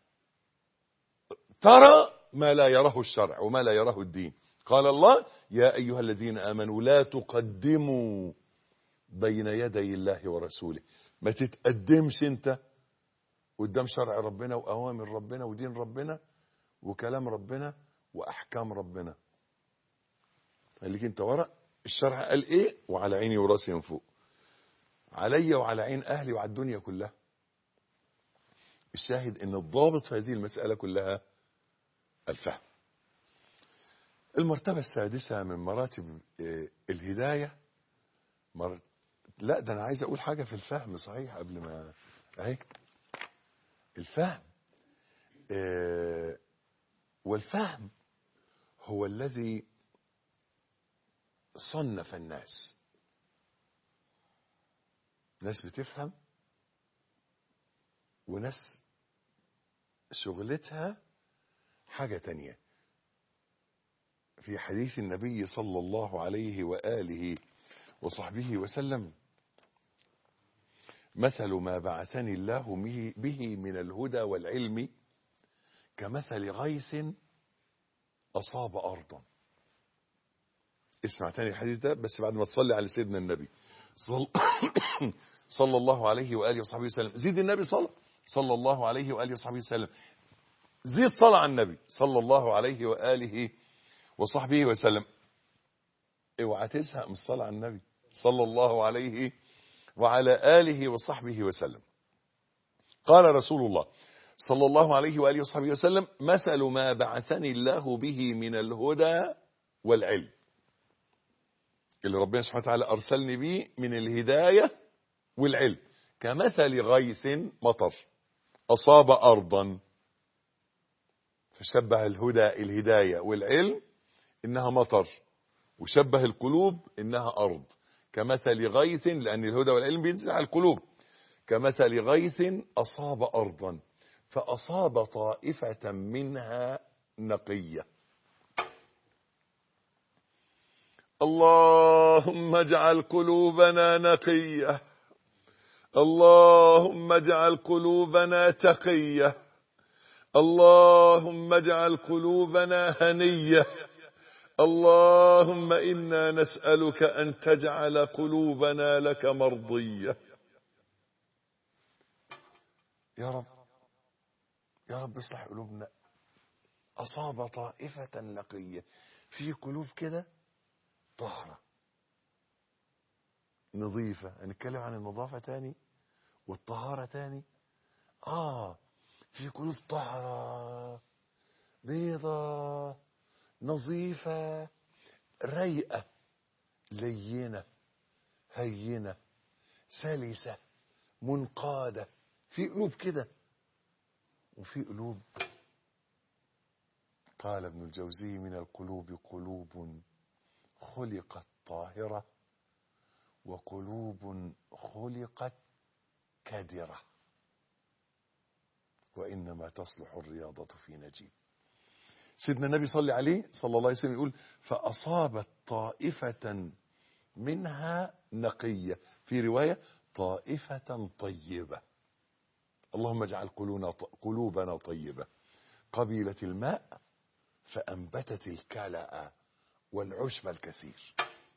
ترى ما لا يراه الشرع وما لا يراه الدين قال الله يا ايها الذين امنوا لا تقدموا بين يدي الله ورسوله ما تتقدمش انت قدام شرع ربنا واوامر ربنا ودين ربنا وكلام ربنا واحكام ربنا خليك انت ورا الشرع قال ايه وعلى عيني وراسي من فوق علي وعلى عين اهلي وعلى الدنيا كلها الشاهد ان الضابط في هذه المسألة كلها الفهم المرتبة السادسة من مراتب الهداية مر... لا ده انا عايز اقول حاجة في الفهم صحيح قبل ما اهي الفهم اه والفهم هو الذي صنف الناس ناس بتفهم وناس شغلتها حاجة تانية في حديث النبي صلى الله عليه وآله وصحبه وسلم مثل ما بعثني الله به من الهدى والعلم كمثل غيث أصاب أرضا اسمع تاني الحديث ده بس بعد ما تصلي على سيدنا النبي صل... صلى الله عليه وآله وصحبه وسلم زيد النبي صلى صلى الله عليه وآله وصحبه وسلم زيد صلاة على النبي صلى الله عليه وآله وصحبه وسلم اوعى تزهق من الصلاة على النبي صلى الله عليه وعلى آله وصحبه وسلم قال رسول الله صلى الله عليه وآله وصحبه وسلم مثل ما بعثني الله به من الهدى والعلم اللي ربنا سبحانه وتعالى أرسلني به من الهداية والعلم كمثل غيث مطر أصاب أرضا فشبه الهدى الهداية والعلم إنها مطر وشبه القلوب إنها أرض كمثل غيث لأن الهدى والعلم بينزل على القلوب كمثل غيث أصاب أرضا فأصاب طائفة منها نقية اللهم اجعل قلوبنا نقية اللهم اجعل قلوبنا تقية اللهم اجعل قلوبنا هنية اللهم إنا نسألك أن تجعل قلوبنا لك مرضية يا رب يا رب اصلح قلوبنا أصاب طائفة نقية في قلوب كده طهرة نظيفة هنتكلم عن النظافة تاني والطهارة تاني آه في قلوب طهرة بيضة نظيفة رايقة لينة هينة سلسة منقادة في قلوب كده وفي قلوب قال ابن الجوزي من القلوب قلوب خلقت طاهرة وقلوب خلقت كدرة وإنما تصلح الرياضة في نجيب سيدنا النبي صلى عليه صلى الله عليه وسلم يقول فأصابت طائفة منها نقية في رواية طائفة طيبة اللهم اجعل قلوبنا قلوبنا طيبة قبيلة الماء فأنبتت الكلأ والعشب الكثير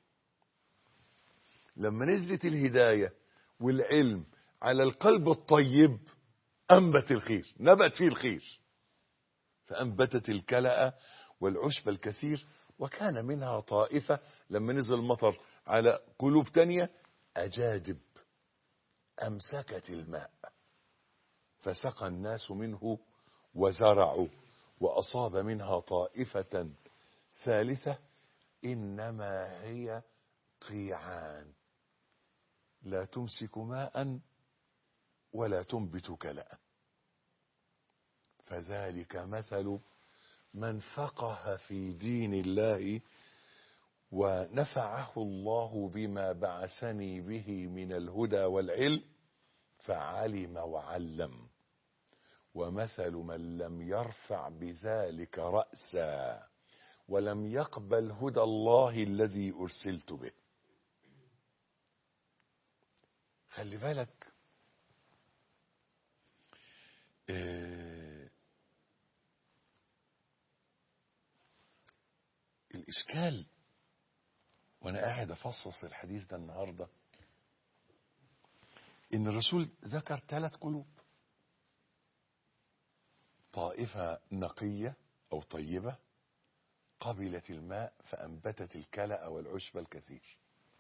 لما نزلت الهداية والعلم على القلب الطيب أنبت الخير نبت فيه الخير فأنبتت الكلأ والعشب الكثير وكان منها طائفة لما نزل المطر على قلوب تانية أجادب أمسكت الماء فسقى الناس منه وزرعوا وأصاب منها طائفة ثالثة إنما هي قيعان لا تمسك ماء ولا تنبت كلأ فذلك مثل من فقه في دين الله ونفعه الله بما بعثني به من الهدى والعلم فعلم وعلم ومثل من لم يرفع بذلك رأسا ولم يقبل هدى الله الذي أرسلت به خلي بالك آه الإشكال وأنا قاعد أفصص الحديث ده النهاردة إن الرسول ذكر ثلاث قلوب طائفة نقية أو طيبة قبلت الماء فأنبتت الكلأ والعشب الكثير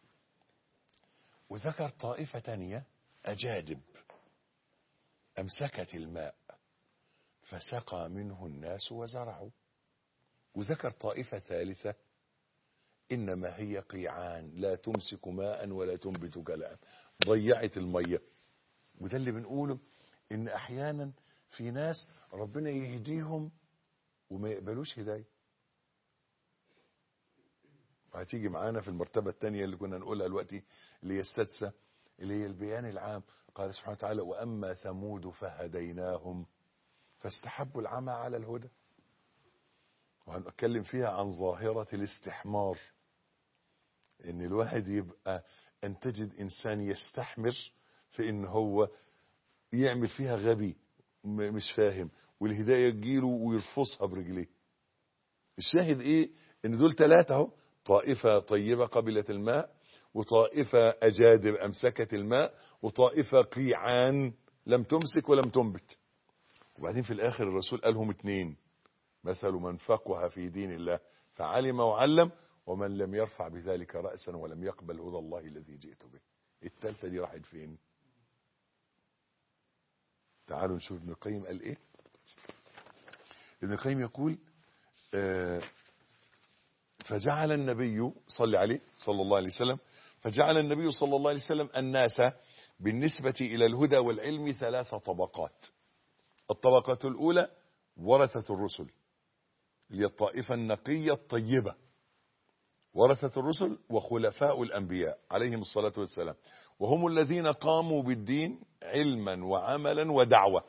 وذكر طائفة تانية أجادب أمسكت الماء فسقى منه الناس وزرعوا وذكر طائفة ثالثة إنما هي قيعان لا تمسك ماء ولا تنبت كلام ضيعت المية وده اللي بنقوله إن أحيانا في ناس ربنا يهديهم وما يقبلوش هداية وهتيجي معانا في المرتبة الثانية اللي كنا نقولها دلوقتي اللي هي السادسة اللي هي البيان العام قال سبحانه وتعالى وأما ثمود فهديناهم فاستحبوا العمى على الهدى وهنتكلم فيها عن ظاهرة الاستحمار ان الواحد يبقى ان تجد انسان يستحمر في ان هو يعمل فيها غبي مش فاهم والهداية تجيله ويرفصها برجليه الشاهد ايه ان دول ثلاثة اهو طائفة طيبة قبلت الماء وطائفة أجادب أمسكت الماء وطائفة قيعان لم تمسك ولم تنبت وبعدين في الآخر الرسول قالهم اتنين مثل من فقه في دين الله فعلم وعلم ومن لم يرفع بذلك رأسا ولم يقبل هدى الله الذي جئت به التالتة دي راحت فين تعالوا نشوف ابن القيم قال ايه ابن القيم يقول آه فجعل النبي صلى عليه صلى الله عليه وسلم فجعل النبي صلى الله عليه وسلم الناس بالنسبة إلى الهدى والعلم ثلاث طبقات الطبقة الأولى ورثة الرسل هي الطائفة النقية الطيبة ورثة الرسل وخلفاء الأنبياء عليهم الصلاة والسلام وهم الذين قاموا بالدين علما وعملا ودعوة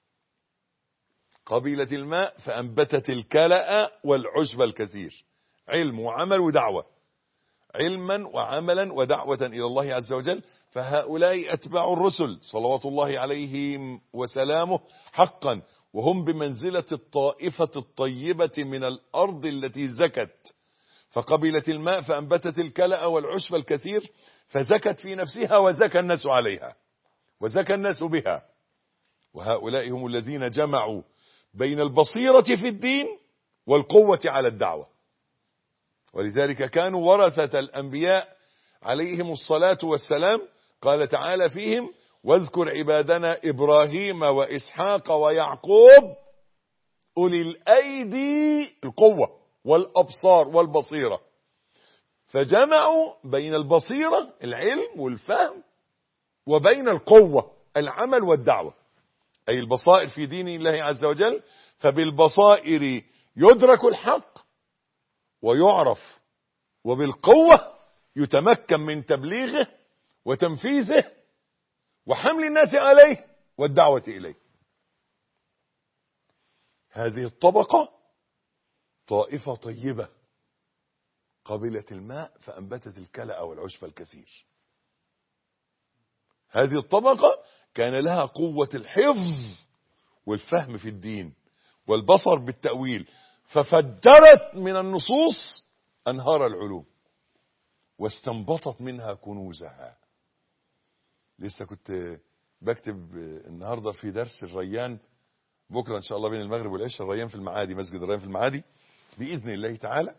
قبيلة الماء فأنبتت الكلأ والعشب الكثير علم وعمل ودعوة علما وعملا ودعوة إلى الله عز وجل فهؤلاء أتباع الرسل صلوات الله عليهم وسلامه حقا وهم بمنزلة الطائفة الطيبة من الأرض التي زكت فقبلت الماء فأنبتت الكلأ والعشب الكثير فزكت في نفسها وزكى الناس عليها وزكى الناس بها وهؤلاء هم الذين جمعوا بين البصيرة في الدين والقوة على الدعوة ولذلك كانوا ورثة الأنبياء عليهم الصلاة والسلام قال تعالى فيهم واذكر عبادنا إبراهيم وإسحاق ويعقوب أولي الأيدي القوة والأبصار والبصيرة فجمعوا بين البصيرة العلم والفهم وبين القوة العمل والدعوة أي البصائر في دين الله عز وجل فبالبصائر يدرك الحق ويعرف وبالقوة يتمكن من تبليغه وتنفيذه وحمل الناس عليه والدعوة إليه هذه الطبقة طائفة طيبة قبلت الماء فأنبتت الكلأ والعشب الكثير هذه الطبقة كان لها قوة الحفظ والفهم في الدين والبصر بالتأويل ففجرت من النصوص أنهار العلوم واستنبطت منها كنوزها لسه كنت بكتب النهاردة في درس الريان بكرة إن شاء الله بين المغرب والعشاء الريان في المعادي مسجد الريان في المعادي بإذن الله تعالى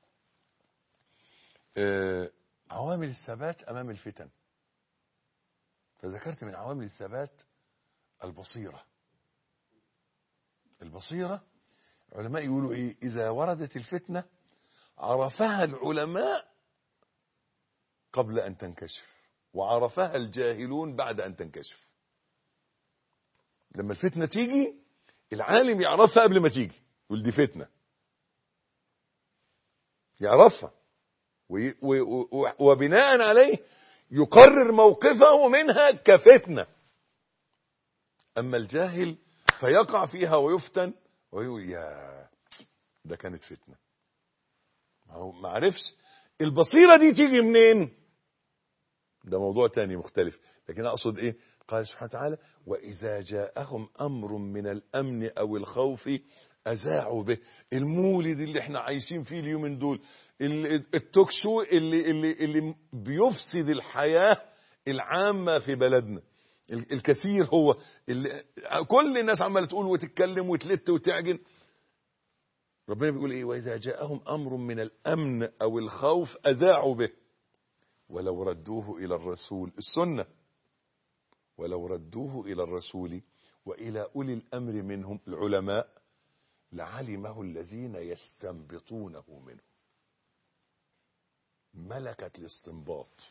آه، عوامل الثبات أمام الفتن فذكرت من عوامل الثبات البصيرة البصيرة علماء يقولوا إيه إذا وردت الفتنة عرفها العلماء قبل أن تنكشف وعرفها الجاهلون بعد أن تنكشف لما الفتنة تيجي العالم يعرفها قبل ما تيجي يقول دي فتنة يعرفها وي- و- و- وبناء عليه يقرر موقفه منها كفتنة أما الجاهل فيقع فيها ويفتن ويقول يا ده كانت فتنة ما هو ما عرفش البصيرة دي تيجي منين ده موضوع تاني مختلف لكن أقصد إيه قال سبحانه وتعالى وإذا جاءهم أمر من الأمن أو الخوف أذاعوا به المولد اللي احنا عايشين فيه اليومين دول ال- التوك شو اللي, اللي, اللي بيفسد الحياة العامة في بلدنا ال- الكثير هو اللي كل الناس عمالة تقول وتتكلم وتلت وتعجن ربنا بيقول ايه واذا جاءهم امر من الامن او الخوف اذاعوا به ولو ردوه الى الرسول السنه ولو ردوه الى الرسول والى اولي الامر منهم العلماء لعلمه الذين يستنبطونه منه ملكه الاستنباط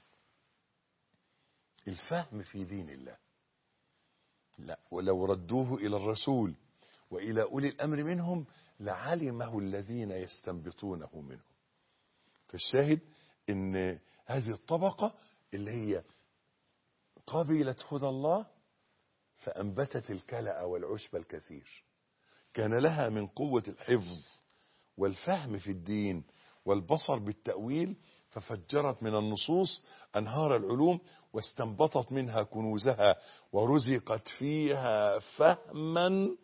الفهم في دين الله لا ولو ردوه الى الرسول والى اولي الامر منهم لعلمه الذين يستنبطونه منه فالشاهد ان هذه الطبقة اللي هي قبلت هدى الله فأنبتت الكلأ والعشب الكثير كان لها من قوة الحفظ والفهم في الدين والبصر بالتأويل ففجرت من النصوص أنهار العلوم واستنبطت منها كنوزها ورزقت فيها فهما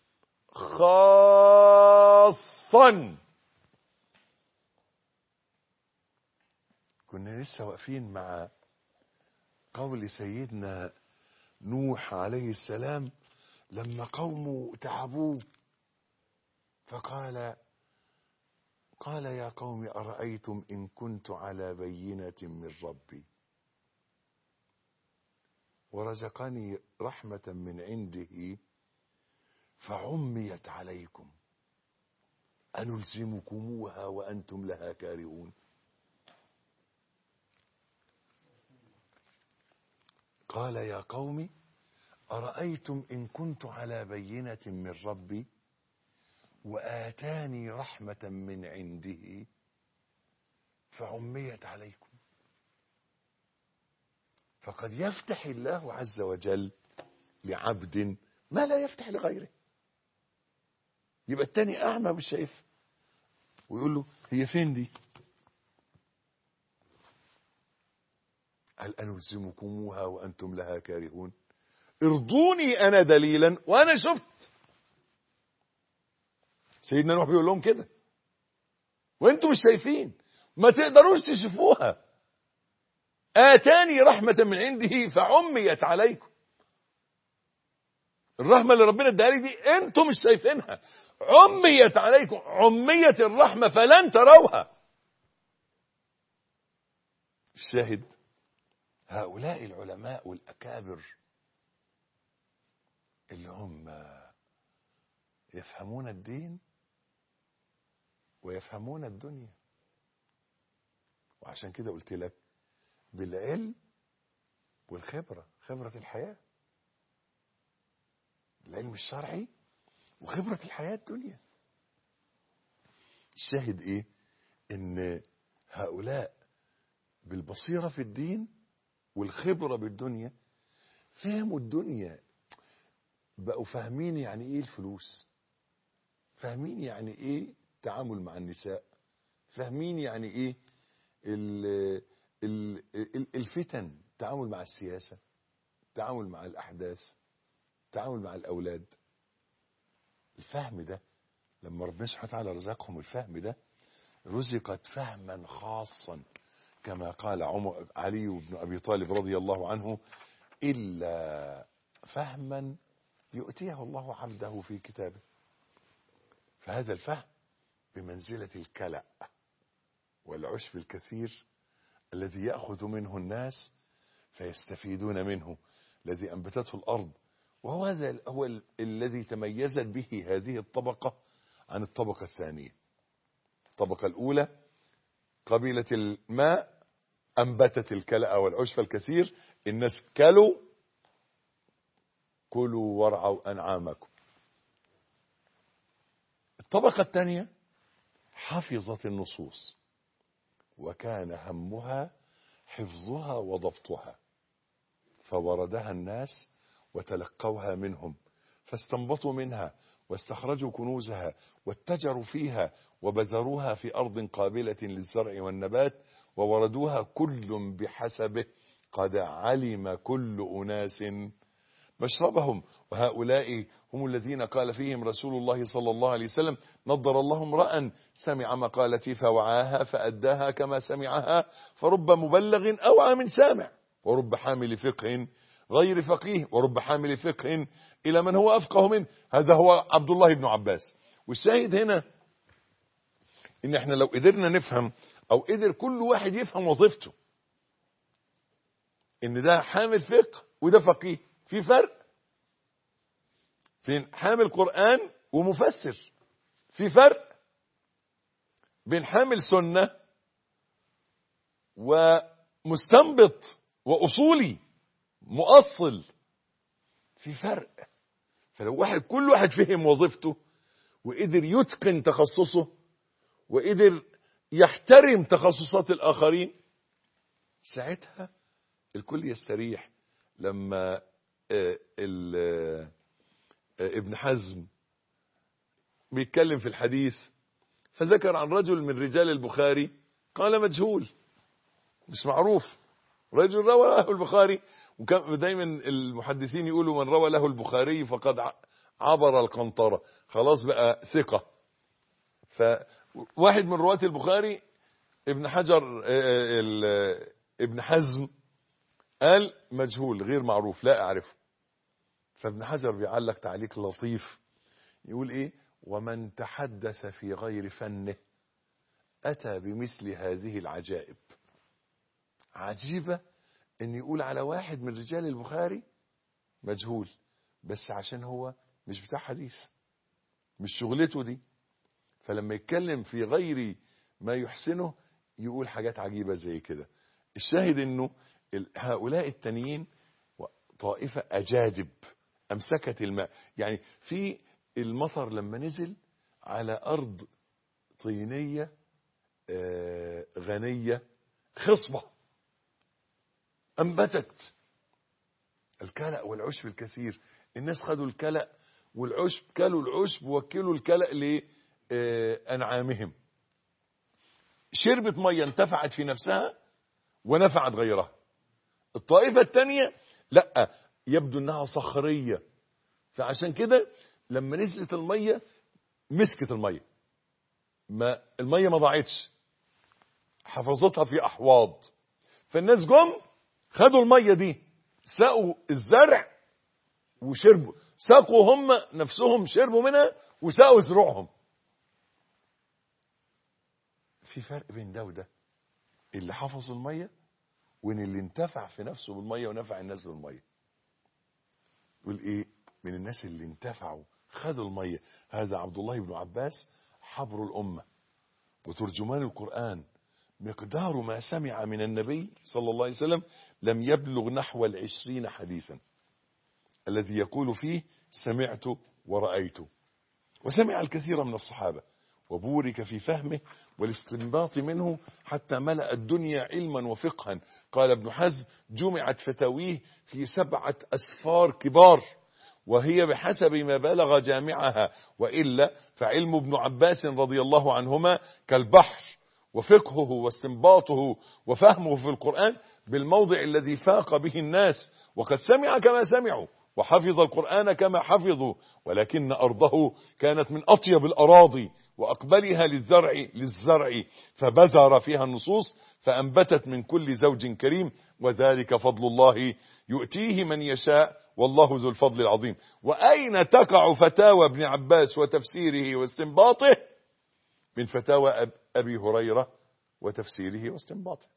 خاصا كنا لسه واقفين مع قول سيدنا نوح عليه السلام لما قومه تعبوه فقال قال يا قوم أرأيتم إن كنت على بينة من ربي ورزقني رحمة من عنده فعميت عليكم أنلزمكموها وأنتم لها كارهون قال يا قوم أرأيتم إن كنت على بينة من ربي وآتاني رحمة من عنده فعميت عليكم فقد يفتح الله عز وجل لعبد ما لا يفتح لغيره يبقى التاني أعمى مش شايف ويقول له هي فين دي هل أنلزمكموها وأنتم لها كارهون ارضوني أنا دليلا وأنا شفت سيدنا نوح بيقول لهم كده وانتم مش شايفين ما تقدروش تشوفوها آتاني رحمة من عنده فعميت عليكم الرحمة اللي ربنا اداها لي دي انتم مش شايفينها عميت عليكم عميت الرحمة فلن تروها الشاهد هؤلاء العلماء والأكابر اللي هم يفهمون الدين ويفهمون الدنيا وعشان كده قلت لك بالعلم والخبرة خبرة الحياة العلم الشرعي وخبرة الحياة الدنيا الشاهد ايه ان هؤلاء بالبصيرة في الدين والخبرة بالدنيا فهموا الدنيا بقوا فاهمين يعني ايه الفلوس فاهمين يعني ايه التعامل مع النساء فاهمين يعني ايه ال ال ال الفتن التعامل مع السياسة التعامل مع الأحداث التعامل مع الأولاد الفهم ده لما ربنا سبحانه وتعالى رزقهم الفهم ده رزقت فهما خاصا كما قال عمر علي بن أبي طالب رضي الله عنه إلا فهما يؤتيه الله عبده في كتابه فهذا الفهم بمنزلة الكلأ والعشب الكثير الذي يأخذ منه الناس فيستفيدون منه الذي أنبتته الأرض وهو هذا هو ال- الذي تميزت به هذه الطبقة عن الطبقة الثانية الطبقة الأولى قبيلة الماء أنبتت الكلأ والعشب الكثير الناس كلوا كلوا وارعوا أنعامكم الطبقة الثانية حفظت النصوص وكان همها حفظها وضبطها فوردها الناس وتلقوها منهم فاستنبطوا منها واستخرجوا كنوزها واتجروا فيها وبذروها في أرض قابلة للزرع والنبات ووردوها كل بحسبه قد علم كل أناس مشربهم وهؤلاء هم الذين قال فيهم رسول الله صلى الله عليه وسلم نضر الله امرأ سمع مقالتي فوعاها فأداها كما سمعها فرب مبلغ أوعى من سامع ورب حامل فقه غير فقيه ورب حامل فقه إلى من هو أفقه منه هذا هو عبد الله بن عباس والشاهد هنا إن احنا لو قدرنا نفهم أو قدر كل واحد يفهم وظيفته إن ده حامل فقه وده فقيه في فرق بين حامل قرآن ومفسر في فرق بين حامل سنة ومستنبط وأصولي مؤصل في فرق فلو واحد كل واحد فهم وظيفته وقدر يتقن تخصصه وقدر يحترم تخصصات الآخرين ساعتها الكل يستريح لما آه، ال- آه، آه، ابن حزم بيتكلم في الحديث فذكر عن رجل من رجال البخاري قال مجهول مش معروف رجل روى له البخاري وكان دايما المحدثين يقولوا من روى له البخاري فقد ع- عبر القنطرة خلاص بقى ثقة فواحد من رواة البخاري ابن حجر آه، ال- ابن حزم قال مجهول غير معروف لا أعرفه فابن حجر بيعلق تعليق لطيف يقول إيه ومن تحدث في غير فنه أتى بمثل هذه العجائب عجيبة ان يقول على واحد من رجال البخاري مجهول بس عشان هو مش بتاع حديث مش شغلته دي فلما يتكلم في غير ما يحسنه يقول حاجات عجيبة زي كده الشاهد انه ال- هؤلاء التانيين و- طائفة أجادب أمسكت الماء يعني في المطر لما نزل على أرض طينية آه، غنية خصبة أنبتت الكلأ والعشب الكثير الناس خدوا الكلأ والعشب كلوا العشب وكلوا الكلأ لأنعامهم شربت مية انتفعت في نفسها ونفعت غيرها الطائفة الثانية لا يبدو انها صخرية فعشان كده لما نزلت المية مسكت المية ما المية ما ضاعتش حفظتها في احواض فالناس جم خدوا المية دي سقوا الزرع وشربوا سقوا هم نفسهم شربوا منها وسقوا زروعهم في فرق بين ده وده اللي حفظ المية وان اللي انتفع في نفسه بالمية ونفع الناس بالمية يقول ايه من الناس اللي انتفعوا خدوا المية هذا عبد الله بن عباس حبر الأمة وترجمان القرآن مقدار ما سمع من النبي صلى الله عليه وسلم لم يبلغ نحو العشرين حديثا الذي يقول فيه سمعت ورأيت وسمع الكثير من الصحابة وبورك في فهمه والاستنباط منه حتى ملأ الدنيا علما وفقها قال ابن حزم جمعت فتاويه في سبعة أسفار كبار وهي بحسب ما بلغ جامعها وإلا فعلم ابن عباس رضي الله عنهما كالبحر وفقهه واستنباطه وفهمه في القرآن بالموضع الذي فاق به الناس وقد سمع كما سمعوا وحفظ القرآن كما حفظوا ولكن أرضه كانت من أطيب الأراضي وأقبلها للزرع للزرع فبذر فيها النصوص فأنبتت من كل زوج كريم وذلك فضل الله يؤتيه من يشاء والله ذو الفضل العظيم وأين تقع فتاوى ابن عباس وتفسيره واستنباطه من فتاوى أب أبي هريرة وتفسيره واستنباطه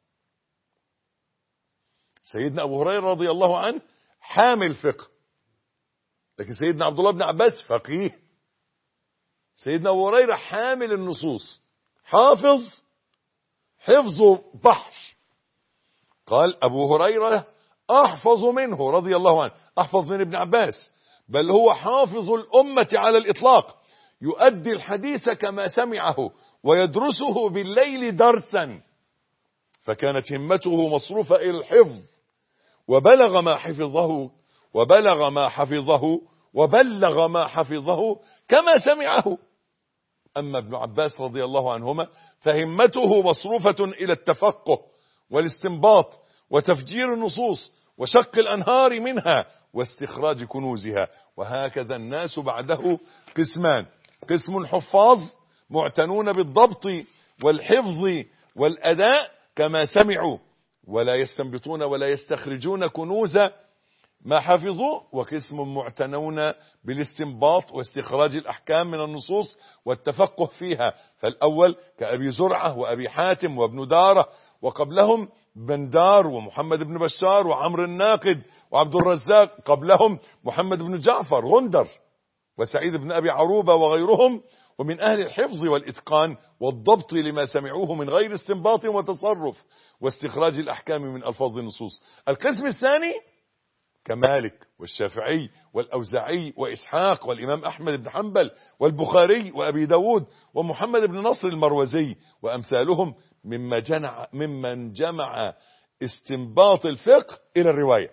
سيدنا أبو هريرة رضي الله عنه حامل فقه لكن سيدنا عبد الله بن عباس فقيه سيدنا أبو هريرة حامل النصوص حافظ حفظه بحر قال أبو هريرة أحفظ منه رضي الله عنه أحفظ من ابن عباس بل هو حافظ الأمة على الإطلاق يؤدي الحديث كما سمعه ويدرسه بالليل درسا فكانت همته مصروفة إلى الحفظ وبلغ ما حفظه وبلغ ما حفظه وبلغ ما حفظه كما سمعه أما ابن عباس رضي الله عنهما فهمته مصروفة إلى التفقه والاستنباط وتفجير النصوص وشق الأنهار منها واستخراج كنوزها وهكذا الناس بعده قسمان قسم حفاظ معتنون بالضبط والحفظ والأداء كما سمعوا ولا يستنبطون ولا يستخرجون كنوز ما حفظوا وقسم معتنون بالاستنباط واستخراج الأحكام من النصوص والتفقه فيها فالأول كأبي زرعة وأبي حاتم وابن دارة وقبلهم بندار ومحمد بن بشار وعمر الناقد وعبد الرزاق قبلهم محمد بن جعفر غندر وسعيد بن أبي عروبة وغيرهم ومن أهل الحفظ والإتقان والضبط لما سمعوه من غير استنباط وتصرف واستخراج الأحكام من ألفاظ النصوص القسم الثاني كمالك والشافعي والأوزاعي وإسحاق والإمام أحمد بن حنبل والبخاري وأبي داود ومحمد بن نصر المروزي وأمثالهم مما جمع ممن جمع استنباط الفقه إلى الرواية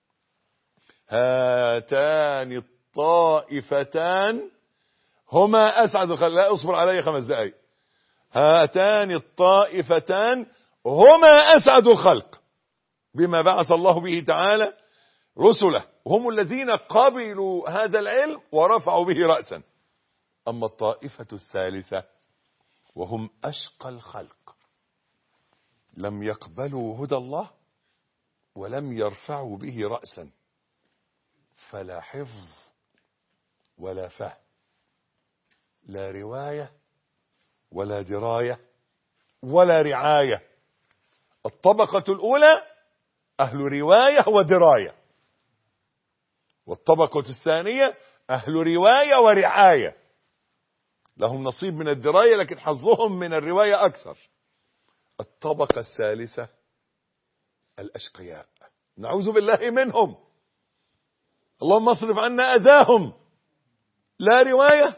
هاتان الطائفتان هما أسعد الخلق لا اصبر علي خمس دقائق هاتان الطائفتان هما أسعد الخلق بما بعث الله به تعالى رسله هم الذين قبلوا هذا العلم ورفعوا به رأسا أما الطائفة الثالثة وهم أشقى الخلق لم يقبلوا هدى الله ولم يرفعوا به رأسا فلا حفظ ولا فهم لا رواية ولا دراية ولا رعاية الطبقة الأولى أهل رواية ودراية والطبقة الثانية أهل رواية ورعاية لهم نصيب من الدراية لكن حظهم من الرواية أكثر الطبقة الثالثة الأشقياء نعوذ بالله منهم اللهم اصرف عنا أذاهم لا رواية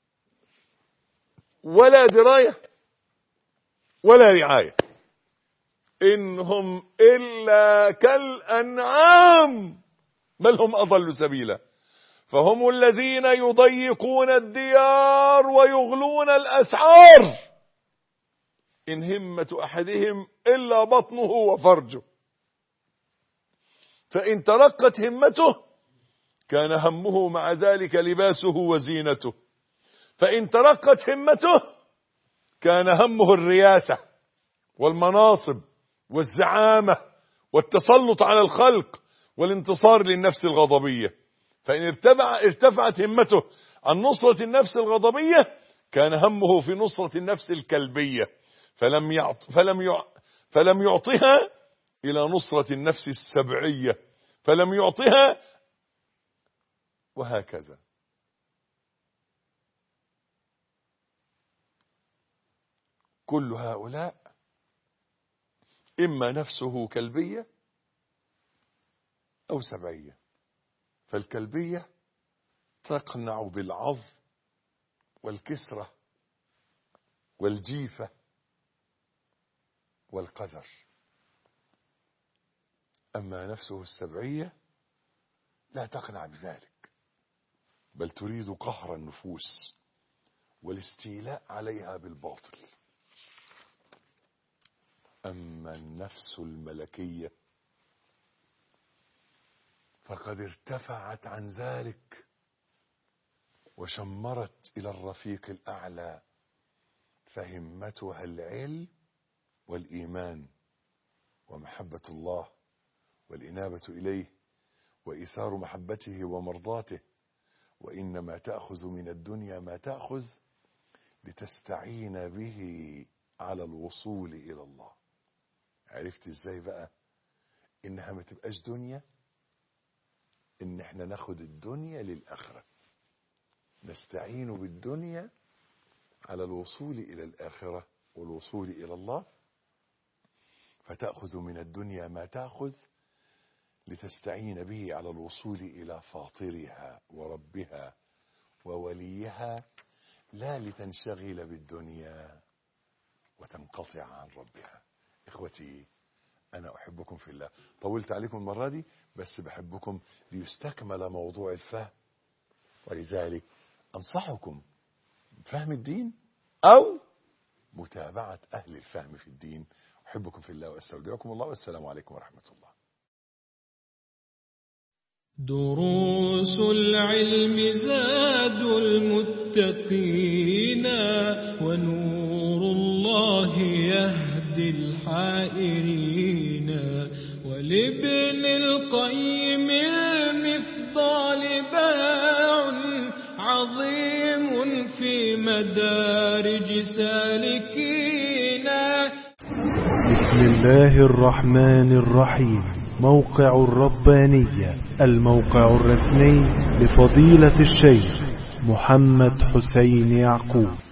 ولا دراية ولا رعاية إنهم إلا كالأنعام بل هم أضل سبيلا فهم الذين يضيقون الديار ويغلون الأسعار إن همة أحدهم إلا بطنه وفرجه فإن ترقت همته كان همه مع ذلك لباسه وزينته فإن ترقت همته كان همه الرياسة والمناصب والزعامة والتسلط على الخلق والانتصار للنفس الغضبية فإن ارتفع ارتفعت همته عن نصرة النفس الغضبية كان همه في نصرة النفس الكلبية فلم يعط فلم يع فلم يعطها إلى نصرة النفس السبعية فلم يعطها وهكذا كل هؤلاء إما نفسه كلبية أو سبعية فالكلبية تقنع بالعظم والكسرة والجيفة والقذر أما نفسه السبعية لا تقنع بذلك بل تريد قهر النفوس والاستيلاء عليها بالباطل أما النفس الملكية فقد ارتفعت عن ذلك وشمرت إلى الرفيق الأعلى فهمتها العلم والإيمان ومحبة الله والإنابة إليه وإيثار محبته ومرضاته وإنما تأخذ من الدنيا ما تأخذ لتستعين به على الوصول إلى الله عرفت إزاي بقى إنها ما تبقاش دنيا إن إحنا ناخد الدنيا للآخرة نستعين بالدنيا على الوصول إلى الآخرة والوصول إلى الله فتأخذ من الدنيا ما تأخذ لتستعين به على الوصول إلى فاطرها وربها ووليها لا لتنشغل بالدنيا وتنقطع عن ربها إخوتي أنا أحبكم في الله طولت عليكم المرة دي بس بحبكم ليستكمل موضوع الفهم ولذلك أنصحكم بفهم الدين أو متابعة أهل الفهم في الدين أحبكم في الله وأستودعكم الله والسلام عليكم ورحمة الله دروس العلم زاد المتقين ونور الله يهدي الحائرين ولابن القيم المفضال باع عظيم في مدارج سالكين بسم الله الرحمن الرحيم موقع الربانية الموقع الرسمي لفضيلة الشيخ محمد حسين يعقوب